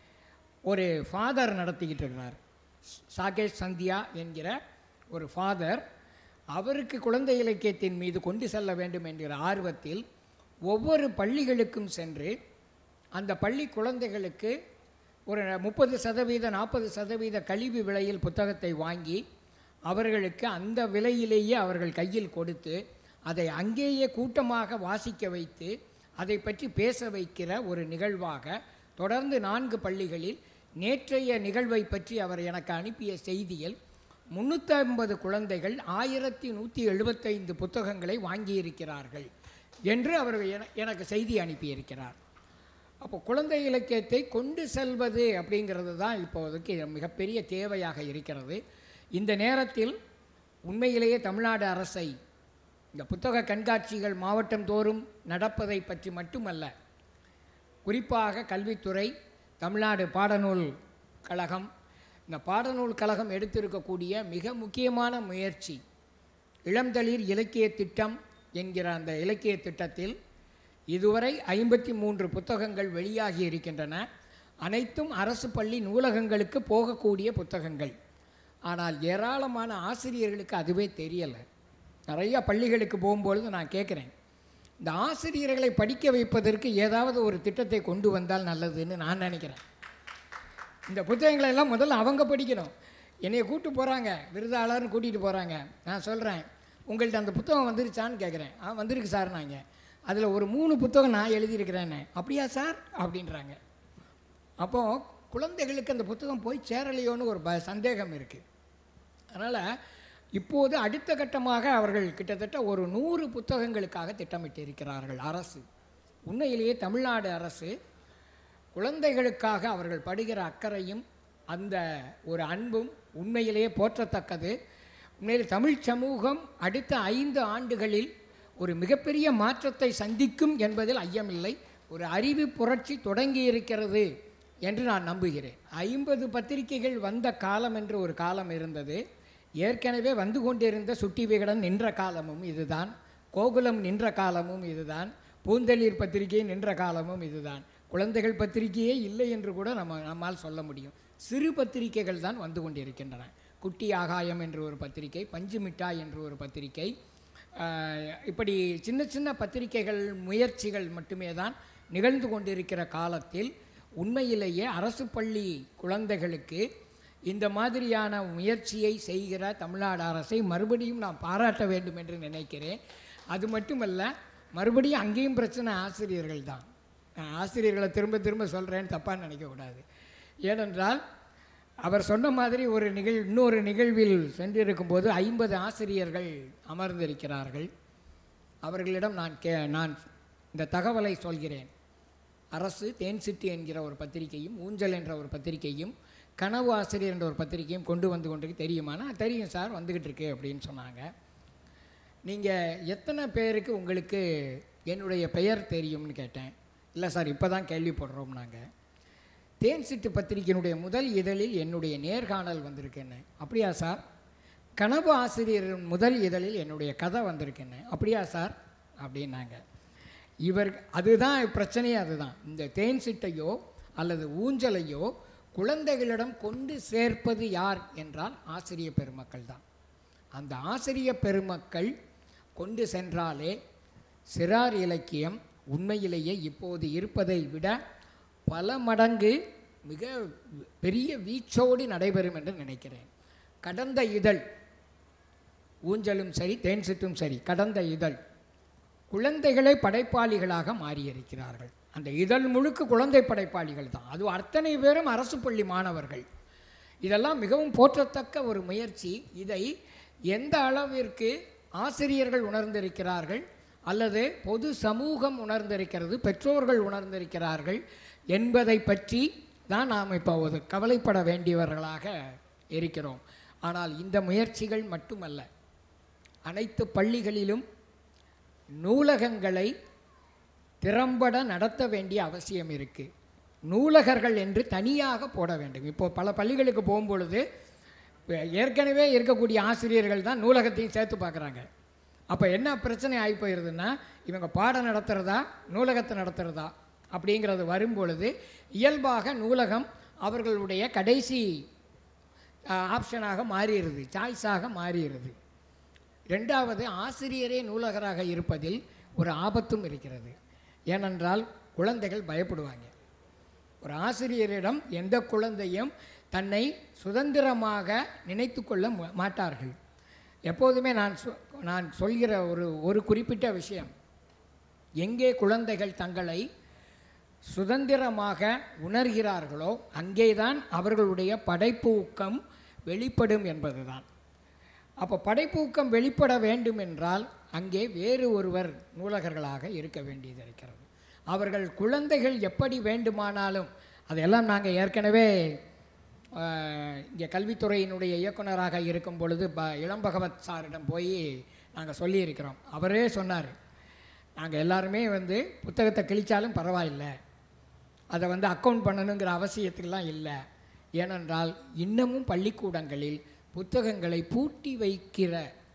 ஒரு ஃபாதர் நடத்திக்கிட்டு இருக்கிறார் சாகேஷ் சந்தியா என்கிற ஒரு ஃபாதர் அவருக்கு குழந்தை இலக்கியத்தின் மீது கொண்டு செல்ல வேண்டும் என்கிற ஆர்வத்தில் ஒவ்வொரு பள்ளிகளுக்கும் சென்று அந்த பள்ளி குழந்தைகளுக்கு ஒரு முப்பது சதவீத நாற்பது சதவீத கழிவு விலையில் புத்தகத்தை வாங்கி அவர்களுக்கு அந்த விலையிலேயே அவர்கள் கையில் கொடுத்து அதை அங்கேயே கூட்டமாக வாசிக்க வைத்து அதை பற்றி பேச வைக்கிற ஒரு நிகழ்வாக தொடர்ந்து நான்கு பள்ளிகளில் நேற்றைய நிகழ்வை பற்றி அவர் எனக்கு அனுப்பிய செய்தியில் முன்னூற்றி ஐம்பது குழந்தைகள் ஆயிரத்தி நூற்றி எழுபத்தைந்து புத்தகங்களை வாங்கியிருக்கிறார்கள் என்று அவர் என- எனக்கு செய்தி அனுப்பியிருக்கிறார் அப்போ குழந்தை இலக்கியத்தை கொண்டு செல்வது அப்படிங்கிறது தான் இப்போதைக்கு மிகப்பெரிய தேவையாக இருக்கிறது இந்த நேரத்தில் உண்மையிலேயே தமிழ்நாடு அரசை இந்த புத்தக கண்காட்சிகள் மாவட்டம் தோறும் நடப்பதை பற்றி மட்டுமல்ல குறிப்பாக கல்வித்துறை தமிழ்நாடு பாடநூல் கழகம் இந்த பாடநூல் கழகம் எடுத்திருக்கக்கூடிய மிக முக்கியமான முயற்சி இளம்தளிர் இலக்கிய திட்டம் என்கிற அந்த இலக்கிய திட்டத்தில் இதுவரை ஐம்பத்தி மூன்று புத்தகங்கள் வெளியாகி இருக்கின்றன அனைத்தும் அரசு பள்ளி நூலகங்களுக்கு போகக்கூடிய புத்தகங்கள் ஆனால் ஏராளமான ஆசிரியர்களுக்கு அதுவே தெரியலை நிறைய பள்ளிகளுக்கு போகும்பொழுது நான் கேட்குறேன் இந்த ஆசிரியர்களை படிக்க வைப்பதற்கு ஏதாவது ஒரு திட்டத்தை கொண்டு வந்தால் நல்லதுன்னு நான் நினைக்கிறேன் இந்த புத்தகங்களை எல்லாம் முதல்ல அவங்க படிக்கணும் என்னைய கூட்டு போகிறாங்க விருதாளர்னு கூட்டிகிட்டு போகிறாங்க நான் சொல்கிறேன் உங்கள்கிட்ட அந்த புத்தகம் வந்துருச்சான்னு கேட்குறேன் ஆ வந்திருக்கு சார் நாங்கள் அதில் ஒரு மூணு புத்தகம் நான் எழுதியிருக்கிறேன்னு அப்படியா சார் அப்படின்றாங்க அப்போ குழந்தைகளுக்கு அந்த புத்தகம் போய் சேரலையோன்னு ஒரு ப சந்தேகம் இருக்குது அதனால் இப்போது அடுத்த கட்டமாக அவர்கள் கிட்டத்தட்ட ஒரு நூறு புத்தகங்களுக்காக திட்டமிட்டு இருக்கிறார்கள் அரசு உண்மையிலேயே தமிழ்நாடு அரசு குழந்தைகளுக்காக அவர்கள் படுகிற அக்கறையும் அந்த ஒரு அன்பும் உண்மையிலேயே போற்றத்தக்கது உண்மையில் தமிழ் சமூகம் அடுத்த ஐந்து ஆண்டுகளில் ஒரு மிகப்பெரிய மாற்றத்தை சந்திக்கும் என்பதில் ஐயமில்லை ஒரு அறிவு புரட்சி தொடங்கி இருக்கிறது என்று நான் நம்புகிறேன் ஐம்பது பத்திரிகைகள் வந்த காலம் என்று ஒரு காலம் இருந்தது ஏற்கனவே வந்து கொண்டிருந்த சுட்டி விகடன் நின்ற காலமும் இதுதான் கோகுலம் நின்ற காலமும் இதுதான் பூந்தளிர் பத்திரிகை நின்ற காலமும் இதுதான் குழந்தைகள் பத்திரிகையே இல்லை என்று கூட நம்ம நம்மால் சொல்ல முடியும் சிறு பத்திரிகைகள் தான் வந்து கொண்டிருக்கின்றன குட்டி ஆகாயம் என்று ஒரு பத்திரிகை பஞ்சு மிட்டாய் என்று ஒரு பத்திரிகை ஆஹ், இப்படி சின்ன சின்ன பத்திரிகைகள் முயற்சிகள் மட்டுமே தான் நிகழ்ந்து கொண்டிருக்கிற காலத்தில் உண்மையிலேயே அரசு பள்ளி குழந்தைகளுக்கு இந்த மாதிரியான முயற்சியை செய்கிற தமிழ்நாடு அரசை மறுபடியும் நான் பாராட்ட வேண்டும் என்று நினைக்கிறேன் அது மட்டுமல்ல மறுபடியும் அங்கேயும் பிரச்சனை ஆசிரியர்கள் தான் நான் ஆசிரியர்களை திரும்ப திரும்ப சொல்கிறேன்னு தப்பாக நினைக்கக்கூடாது ஏனென்றால் அவர் சொன்ன மாதிரி ஒரு நிகழ் இன்னொரு நிகழ்வில் சென்றிருக்கும்போது ஐம்பது ஆசிரியர்கள் அமர்ந்திருக்கிறார்கள் அவர்களிடம் நான் கே நான் இந்த தகவலை சொல்கிறேன் அரசு தேன் சிட்டி என்கிற ஒரு பத்திரிகையும் ஊஞ்சல் என்ற ஒரு பத்திரிகையும் கனவு ஆசிரியர் என்ற ஒரு பத்திரிகையும் கொண்டு வந்து கொண்டிருக்கு தெரியுமானா தெரியும் சார் வந்துக்கிட்டு இருக்கு அப்படின்னு சொன்னாங்க நீங்கள் எத்தனை பேருக்கு உங்களுக்கு என்னுடைய பெயர் தெரியும்னு கேட்டேன் இல்லை சார் இப்போ தான் கேள்விப்படுறோம் நாங்கள் தேன் சிட்டு பத்திரிகையினுடைய முதல் இதழில் என்னுடைய நேர்காணல் வந்திருக்கேன்னு அப்படியா சார் கனவு ஆசிரியர் முதல் இதழில் என்னுடைய கதை வந்திருக்கேன்னு அப்படியா சார் அப்படின்னாங்க இவர் அதுதான் பிரச்சனையே அதுதான் இந்த தேன் சிட்டையோ அல்லது ஊஞ்சலையோ குழந்தைகளிடம் கொண்டு சேர்ப்பது யார் என்றால் ஆசிரிய பெருமக்கள் தான் அந்த ஆசிரிய பெருமக்கள் கொண்டு சென்றாலே சிறார் இலக்கியம் உண்மையிலேயே இப்போது இருப்பதை விட பல மடங்கு மிக பெரிய வீச்சோடு நடைபெறும் என்று நினைக்கிறேன் கடந்த இதழ் ஊஞ்சலும் சரி தேன் சிட்டும் சரி கடந்த இதழ் குழந்தைகளை படைப்பாளிகளாக மாறியிருக்கிறார்கள் அந்த இதழ் முழுக்க குழந்தை படைப்பாளிகள் தான் அது அத்தனை பேரும் அரசு பள்ளி மாணவர்கள் இதெல்லாம் மிகவும் போற்றத்தக்க ஒரு முயற்சி இதை எந்த அளவிற்கு ஆசிரியர்கள் உணர்ந்திருக்கிறார்கள் அல்லது பொது சமூகம் உணர்ந்திருக்கிறது பெற்றோர்கள் உணர்ந்திருக்கிறார்கள் என்பதை பற்றி தான் நாம் இப்போ ஒரு கவலைப்பட வேண்டியவர்களாக இருக்கிறோம் ஆனால் இந்த முயற்சிகள் மட்டுமல்ல அனைத்து பள்ளிகளிலும் நூலகங்களை திறம்பட நடத்த வேண்டிய அவசியம் இருக்குது நூலகர்கள் என்று தனியாக போட வேண்டும் இப்போ பல பள்ளிகளுக்கு போகும்பொழுது இப்ப ஏற்கனவே இருக்கக்கூடிய ஆசிரியர்கள் தான் நூலகத்தையும் சேர்த்து பார்க்குறாங்க அப்போ என்ன பிரச்சனை ஆகி போயிடுதுன்னா இவங்க பாடம் நடத்துகிறதா நூலகத்தை நடத்துகிறதா அப்படிங்கிறது வரும்பொழுது இயல்பாக நூலகம் அவர்களுடைய கடைசி ஆப்ஷனாக மாறிடுது சாய்ஸாக மாறிடுது ரெண்டாவது ஆசிரியரே நூலகராக இருப்பதில் ஒரு ஆபத்தும் இருக்கிறது ஏனென்றால் குழந்தைகள் பயப்படுவாங்க ஒரு ஆசிரியரிடம் எந்த குழந்தையும் தன்னை சுதந்திரமாக நினைத்து கொள்ள மு- மாட்டார்கள் எப்போதுமே நான் சொ- நான் சொல்கிற ஒரு ஒரு குறிப்பிட்ட விஷயம் எங்கே குழந்தைகள் தங்களை சுதந்திரமாக உணர்கிறார்களோ அங்கேதான் அவர்களுடைய படைப்பு ஊக்கம் வெளிப்படும் என்பதுதான் அப்போ படைப்பு ஊக்கம் வெளிப்பட வேண்டும் என்றால் அங்கே வேறு ஒருவர் நூலகர்களாக இருக்க வேண்டியது இருக்கிறது அவர்கள் குழந்தைகள் எப்படி வேண்டுமானாலும் அதையெல்லாம் நாங்கள் ஏற்கனவே ஆஹ், இங்கே கல்வித்துறையினுடைய இயக்குனராக இருக்கும் பொழுது ப இளம்பகவத் சாரிடம் போய் நாங்கள் சொல்லியிருக்கிறோம் அவரே சொன்னார் நாங்கள் எல்லாருமே வந்து புத்தகத்தை கிழிச்சாலும் பரவாயில்லை அதை வந்து அக்கௌண்ட் பண்ணணுங்கிற அவசியத்துக்கெல்லாம் இல்லை ஏனென்றால் இன்னமும் பள்ளிக்கூடங்களில் புத்தகங்களை பூட்டி வைக்கிற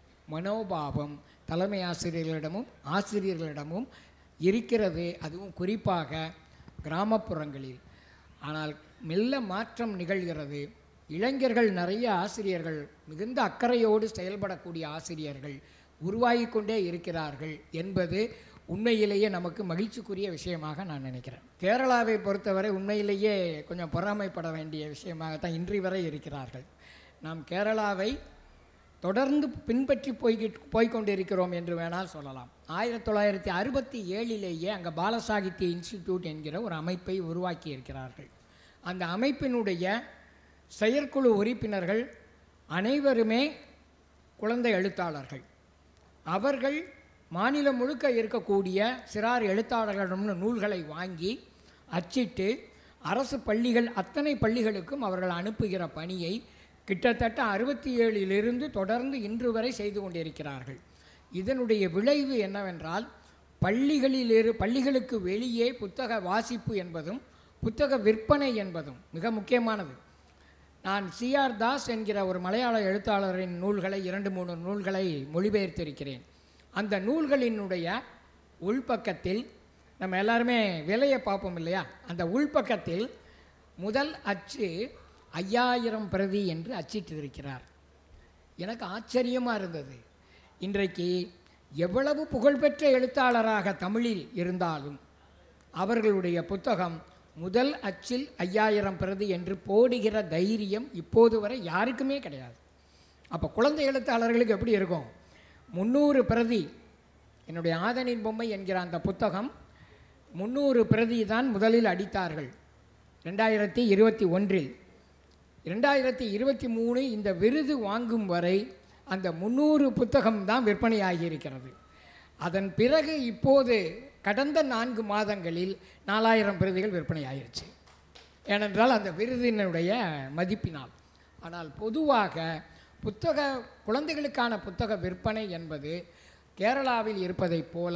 மனோபாவம் தலைமை ஆசிரியர்களிடமும் ஆசிரியர்களிடமும் இருக்கிறது அதுவும் குறிப்பாக கிராமப்புறங்களில் ஆனால் மெல்ல மாற்றம் நிகழ்கிறது இளைஞர்கள் நிறைய ஆசிரியர்கள் மிகுந்த அக்கறையோடு செயல்படக்கூடிய ஆசிரியர்கள் உருவாகி கொண்டே இருக்கிறார்கள் என்பது உண்மையிலேயே நமக்கு மகிழ்ச்சிக்குரிய விஷயமாக நான் நினைக்கிறேன் கேரளாவை பொறுத்தவரை உண்மையிலேயே கொஞ்சம் பொறாமைப்பட வேண்டிய விஷயமாகத்தான் இன்றி வரை இருக்கிறார்கள் நாம் கேரளாவை தொடர்ந்து பின்பற்றி போய்கிட்டு போய்க்கொண்டிருக்கிறோம் என்று வேணால் சொல்லலாம் ஆயிரத்தி தொள்ளாயிரத்தி அறுபத்தி ஏழிலேயே அங்கே பாலசாகித்ய இன்ஸ்டிடியூட் என்கிற ஒரு அமைப்பை உருவாக்கி இருக்கிறார்கள் அந்த அமைப்பினுடைய செயற்குழு உறுப்பினர்கள் அனைவருமே குழந்தை எழுத்தாளர்கள் அவர்கள் மாநிலம் முழுக்க இருக்கக்கூடிய சிறார் எழுத்தாளர்களிடம் நூல்களை வாங்கி அச்சிட்டு அரசு பள்ளிகள் அத்தனை பள்ளிகளுக்கும் அவர்கள் அனுப்புகிற பணியை கிட்டத்தட்ட அறுபத்தி ஏழிலிருந்து தொடர்ந்து இன்று வரை செய்து கொண்டிருக்கிறார்கள் இதனுடைய விளைவு என்னவென்றால் பள்ளிகளில் இரு பள்ளிகளுக்கு வெளியே புத்தக வாசிப்பு என்பதும் புத்தக விற்பனை என்பதும் மிக முக்கியமானது நான் சிஆர் தாஸ் என்கிற ஒரு மலையாள எழுத்தாளரின் நூல்களை இரண்டு மூணு நூல்களை மொழிபெயர்த்திருக்கிறேன் அந்த நூல்களினுடைய உள்பக்கத்தில் நம்ம எல்லாருமே விலையை பார்ப்போம் இல்லையா அந்த உள்பக்கத்தில் முதல் அச்சு ஐயாயிரம் பிரதி என்று அச்சிட்டிருக்கிறார் எனக்கு ஆச்சரியமாக இருந்தது இன்றைக்கு எவ்வளவு புகழ்பெற்ற எழுத்தாளராக தமிழில் இருந்தாலும் அவர்களுடைய புத்தகம் முதல் அச்சில் ஐயாயிரம் பிரதி என்று போடுகிற தைரியம் இப்போது வரை யாருக்குமே கிடையாது அப்போ குழந்தை எழுத்தாளர்களுக்கு எப்படி இருக்கும் முந்நூறு பிரதி என்னுடைய ஆதனின் பொம்மை என்கிற அந்த புத்தகம் முந்நூறு பிரதி தான் முதலில் அடித்தார்கள் ரெண்டாயிரத்தி இருபத்தி ஒன்றில் ரெண்டாயிரத்தி இருபத்தி மூணு இந்த விருது வாங்கும் வரை அந்த முந்நூறு புத்தகம் தான் விற்பனையாகி இருக்கிறது அதன் பிறகு இப்போது கடந்த நான்கு மாதங்களில் நாலாயிரம் பிரதிகள் விற்பனையாயிருச்சு ஏனென்றால் அந்த விருதினுடைய மதிப்பினால் ஆனால் பொதுவாக புத்தக குழந்தைகளுக்கான புத்தக விற்பனை என்பது கேரளாவில் இருப்பதைப் போல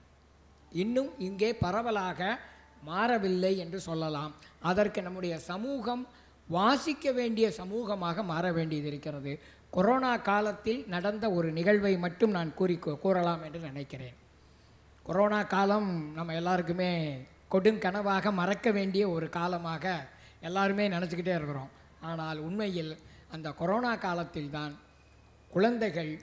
இன்னும் இங்கே பரவலாக மாறவில்லை என்று சொல்லலாம் அதற்கு நம்முடைய சமூகம் வாசிக்க வேண்டிய சமூகமாக மாற வேண்டியது இருக்கிறது கொரோனா காலத்தில் நடந்த ஒரு நிகழ்வை மட்டும் நான் கூறி கூறலாம் என்று நினைக்கிறேன் கொரோனா காலம் நம்ம எல்லாருக்குமே கொடுங்கனவாக மறக்க வேண்டிய ஒரு காலமாக எல்லாருமே நினச்சிக்கிட்டே இருக்கிறோம் ஆனால் உண்மையில் அந்த கொரோனா காலத்தில்தான் குழந்தைகள்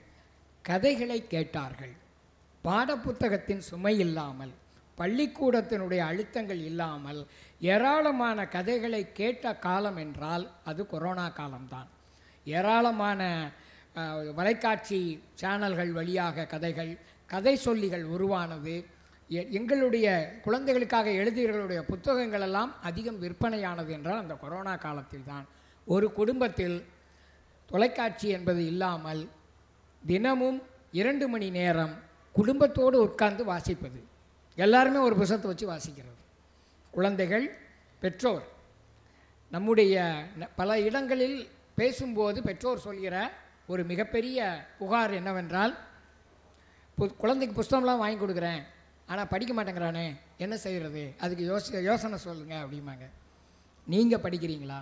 கதைகளை கேட்டார்கள் பாடப்புத்தகத்தின் சுமை இல்லாமல் பள்ளிக்கூடத்தினுடைய அழுத்தங்கள் இல்லாமல் ஏராளமான கதைகளை கேட்ட காலம் என்றால் அது கொரோனா காலம்தான் ஏராளமான அஹ், தொலைக்காட்சி சேனல்கள் வழியாக கதைகள் கதை சொல்லிகள் உருவானது எ- எங்களுடைய குழந்தைகளுக்காக எழுதியவர்களுடைய புத்தகங்கள் எல்லாம் அதிகம் விற்பனையானது என்றால் அந்த கொரோனா காலத்தில் தான் ஒரு குடும்பத்தில் தொலைக்காட்சி என்பது இல்லாமல் தினமும் இரண்டு மணி நேரம் குடும்பத்தோடு உட்கார்ந்து வாசிப்பது எல்லாருமே ஒரு புத்தகத்தை வச்சு வாசிக்கிறது குழந்தைகள் பெற்றோர் நம்முடைய ந- பல இடங்களில் பேசும்போது பெற்றோர் சொல்கிற ஒரு மிகப்பெரிய புகார் என்னவென்றால் பு- குழந்தைக்கு புஸ்தகம்லாம் வாங்கி கொடுக்குறேன் ஆனால் படிக்க மாட்டேங்கிறானே என்ன செய்கிறது அதுக்கு யோசி யோசனை சொல்லுங்கள் அப்படிம்பாங்க நீங்கள் படிக்கிறீங்களா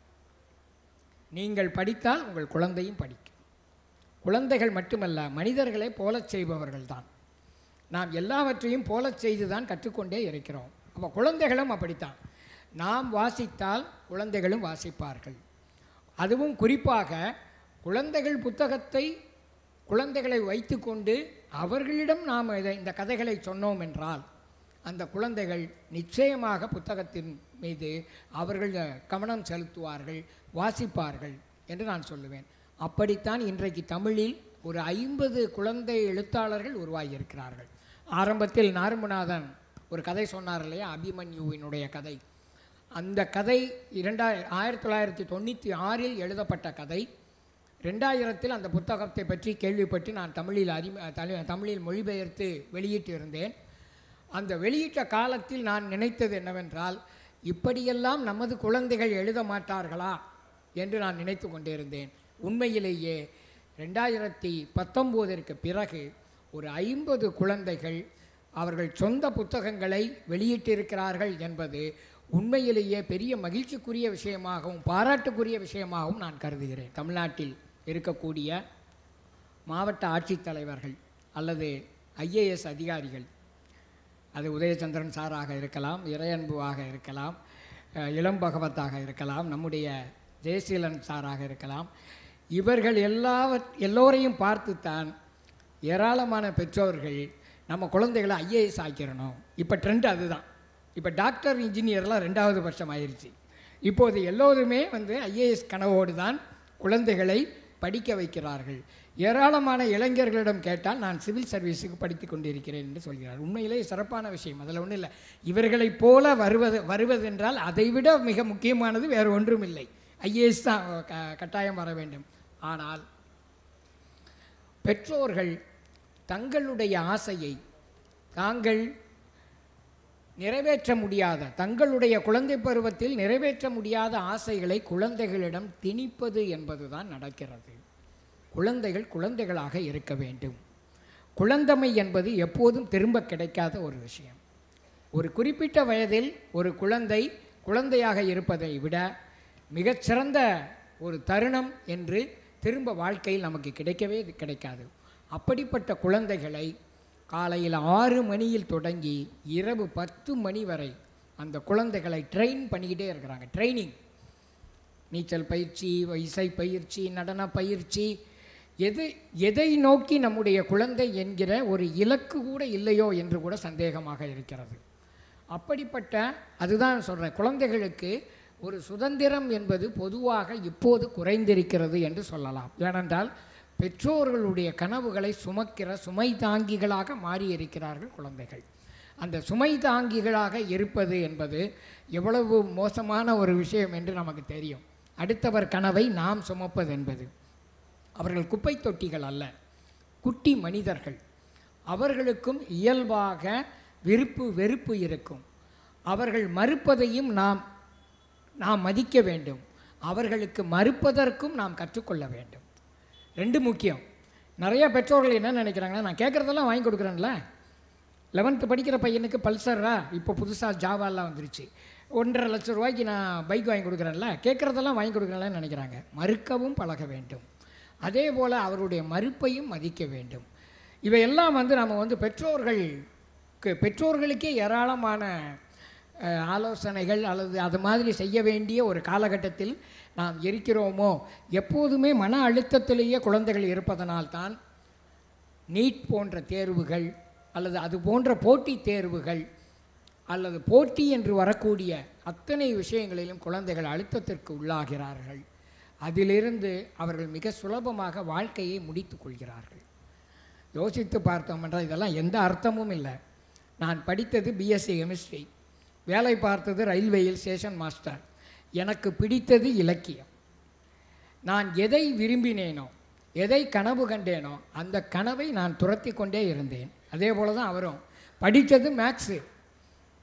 நீங்கள் படித்தால் உங்கள் குழந்தையும் படிக்கும் குழந்தைகள் மட்டுமல்ல மனிதர்களை போலச் செய்பவர்கள் தான் நாம் எல்லாவற்றையும் போலச் செய்து தான் கற்றுக்கொண்டே இருக்கிறோம் அப்போ குழந்தைகளும் அப்படித்தான் நாம் வாசித்தால் குழந்தைகளும் வாசிப்பார்கள் அதுவும் குறிப்பாக குழந்தைகள் புத்தகத்தை குழந்தைகளை வைத்துக்கொண்டு அவர்களிடம் நாம் இதை இந்த கதைகளை சொன்னோம் என்றால் அந்த குழந்தைகள் நிச்சயமாக புத்தகத்தின் மீது அவர்கள் கவனம் செலுத்துவார்கள் வாசிப்பார்கள் என்று நான் சொல்லுவேன் அப்படித்தான் இன்றைக்கு தமிழில் ஒரு ஐம்பது குழந்தை எழுத்தாளர்கள் உருவாகியிருக்கிறார்கள் ஆரம்பத்தில் நாருமநாதன் ஒரு கதை சொன்னார் இல்லையா அபிமன்யுவினுடைய கதை அந்த கதை இரண்டா ஆயிரத்தி தொள்ளாயிரத்தி தொண்ணூற்றி ஆறில் எழுதப்பட்ட கதை ரெண்டாயிரத்தில் அந்த புத்தகத்தை பற்றி கேள்விப்பட்டு நான் தமிழில் அறிம தலி- தமிழில் மொழிபெயர்த்து வெளியிட்டிருந்தேன் அந்த வெளியிட்ட காலத்தில் நான் நினைத்தது என்னவென்றால் இப்படியெல்லாம் நமது குழந்தைகள் எழுத மாட்டார்களா என்று நான் நினைத்து கொண்டிருந்தேன் உண்மையிலேயே ரெண்டாயிரத்தி பத்தொம்போதிற்கு பிறகு ஒரு ஐம்பது குழந்தைகள் அவர்கள் சொந்த புத்தகங்களை வெளியிட்டிருக்கிறார்கள் என்பது உண்மையிலேயே பெரிய மகிழ்ச்சிக்குரிய விஷயமாகவும் பாராட்டுக்குரிய விஷயமாகவும் நான் கருதுகிறேன் தமிழ்நாட்டில் இருக்கக்கூடிய மாவட்ட ஆட்சித்தலைவர்கள் அல்லது ஐஏஎஸ் அதிகாரிகள் அது உதயச்சந்திரன் சாராக இருக்கலாம் இறையன்புவாக இருக்கலாம் அஹ், இளம் பகவத்தாக இருக்கலாம் நம்முடைய ஜெயசீலன் சாராக இருக்கலாம் இவர்கள் எல்லாவற் எல்லோரையும் பார்த்துத்தான் ஏராளமான பெற்றோர்கள் நம்ம குழந்தைகளை ஐஏஎஸ் ஆக்கிடணும் இப்போ ட்ரெண்ட் அதுதான் இப்போ டாக்டர் இன்ஜினியர்லாம் ரெண்டாவது வருஷம் ஆயிருச்சு இப்போது எல்லோருமே வந்து ஐஏஎஸ் கனவோடு தான் குழந்தைகளை படிக்க வைக்கிறார்கள் ஏராளமான இளைஞர்களிடம் கேட்டால் நான் சிவில் சர்வீஸுக்கு படித்து கொண்டிருக்கிறேன் என்று சொல்கிறார் உண்மையிலே சிறப்பான விஷயம் அதில் ஒன்றும் இல்லை இவர்களைப் போல வருவது வருவதென்றால் அதைவிட மிக முக்கியமானது வேறு ஒன்றும் இல்லை ஐஏஎஸ் தான் க கட்டாயம் வர வேண்டும் ஆனால் பெற்றோர்கள் தங்களுடைய ஆசையை தாங்கள் நிறைவேற்ற முடியாத தங்களுடைய குழந்தை பருவத்தில் நிறைவேற்ற முடியாத ஆசைகளை குழந்தைகளிடம் திணிப்பது என்பதுதான் நடக்கிறது குழந்தைகள் குழந்தைகளாக இருக்க வேண்டும் குழந்தமை என்பது எப்போதும் திரும்ப கிடைக்காத ஒரு விஷயம் ஒரு குறிப்பிட்ட வயதில் ஒரு குழந்தை குழந்தையாக இருப்பதை விட மிகச்சிறந்த ஒரு தருணம் என்று திரும்ப வாழ்க்கையில் நமக்கு கிடைக்கவே கிடைக்காது அப்படிப்பட்ட குழந்தைகளை காலையில் ஆறு மணியில் தொடங்கி இரவு பத்து மணி வரை அந்த குழந்தைகளை ட்ரெயின் பண்ணிக்கிட்டே இருக்கிறாங்க ட்ரைனிங் நீச்சல் பயிற்சி இசை பயிற்சி நடன பயிற்சி எது எதை நோக்கி நம்முடைய குழந்தை என்கிற ஒரு இலக்கு கூட இல்லையோ என்று கூட சந்தேகமாக இருக்கிறது அப்படிப்பட்ட அதுதான் சொல்கிறேன் குழந்தைகளுக்கு ஒரு சுதந்திரம் என்பது பொதுவாக இப்போது குறைந்திருக்கிறது என்று சொல்லலாம் ஏனென்றால் பெற்றோர்களுடைய கனவுகளை சுமக்கிற சுமை தாங்கிகளாக மாறியிருக்கிறார்கள் குழந்தைகள் அந்த சுமை தாங்கிகளாக இருப்பது என்பது எவ்வளவு மோசமான ஒரு விஷயம் என்று நமக்கு தெரியும் அடுத்தவர் கனவை நாம் சுமப்பது என்பது அவர்கள் குப்பை தொட்டிகள் அல்ல குட்டி மனிதர்கள் அவர்களுக்கும் இயல்பாக விருப்பு வெறுப்பு இருக்கும் அவர்கள் மறுப்பதையும் நாம் நாம் மதிக்க வேண்டும் அவர்களுக்கு மறுப்பதற்கும் நாம் கற்றுக்கொள்ள வேண்டும் ரெண்டு முக்கியம் நிறைய பெற்றோர்கள் என்ன நினைக்கிறாங்கன்னா நான் கேட்குறதெல்லாம் வாங்கி கொடுக்குறேன்ல லெவன்த்து படிக்கிற பையனுக்கு பல்சரா இப்போ புதுசாக ஜாவாலாம் வந்துருச்சு ஒன்றரை லட்ச ரூபாய்க்கு நான் பைக் வாங்கி கொடுக்குறேன்ல கேட்குறதெல்லாம் வாங்கி கொடுக்குறேன்ல நினைக்கிறாங்க மறுக்கவும் பழக வேண்டும் அதே போல் அவருடைய மறுப்பையும் மதிக்க வேண்டும் இவையெல்லாம் வந்து நம்ம வந்து பெற்றோர்களுக்கு பெற்றோர்களுக்கே ஏராளமான அஹ், ஆலோசனைகள் அல்லது அது மாதிரி செய்ய வேண்டிய ஒரு காலகட்டத்தில் நாம் இருக்கிறோமோ எப்போதுமே மன அழுத்தத்திலேயே குழந்தைகள் இருப்பதனால்தான் நீட் போன்ற தேர்வுகள் அல்லது அது போன்ற போட்டித் தேர்வுகள் அல்லது போட்டி என்று வரக்கூடிய அத்தனை விஷயங்களிலும் குழந்தைகள் அழுத்தத்திற்கு உள்ளாகிறார்கள் அதிலிருந்து அவர்கள் மிக சுலபமாக வாழ்க்கையை முடித்து கொள்கிறார்கள் யோசித்து பார்த்தோம் என்றால் இதெல்லாம் எந்த அர்த்தமும் இல்லை நான் படித்தது பிஎஸ்சி கெமிஸ்ட்ரி வேலை பார்த்தது ரயில்வேயில் ஸ்டேஷன் மாஸ்டர் எனக்கு பிடித்தது இலக்கியம் நான் எதை விரும்பினேனோ எதை கனவு கண்டேனோ அந்த கனவை நான் துரத்தி கொண்டே இருந்தேன் அதே போல தான் அவரும் படித்தது மேக்ஸு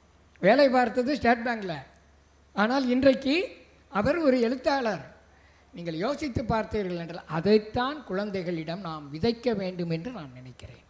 வேலை பார்த்தது ஸ்டேட் பேங்கில் ஆனால் இன்றைக்கு அவர் ஒரு எழுத்தாளர் நீங்கள் யோசித்து பார்த்தீர்கள் என்றால் அதைத்தான் குழந்தைகளிடம் நாம் விதைக்க வேண்டும் என்று நான் நினைக்கிறேன்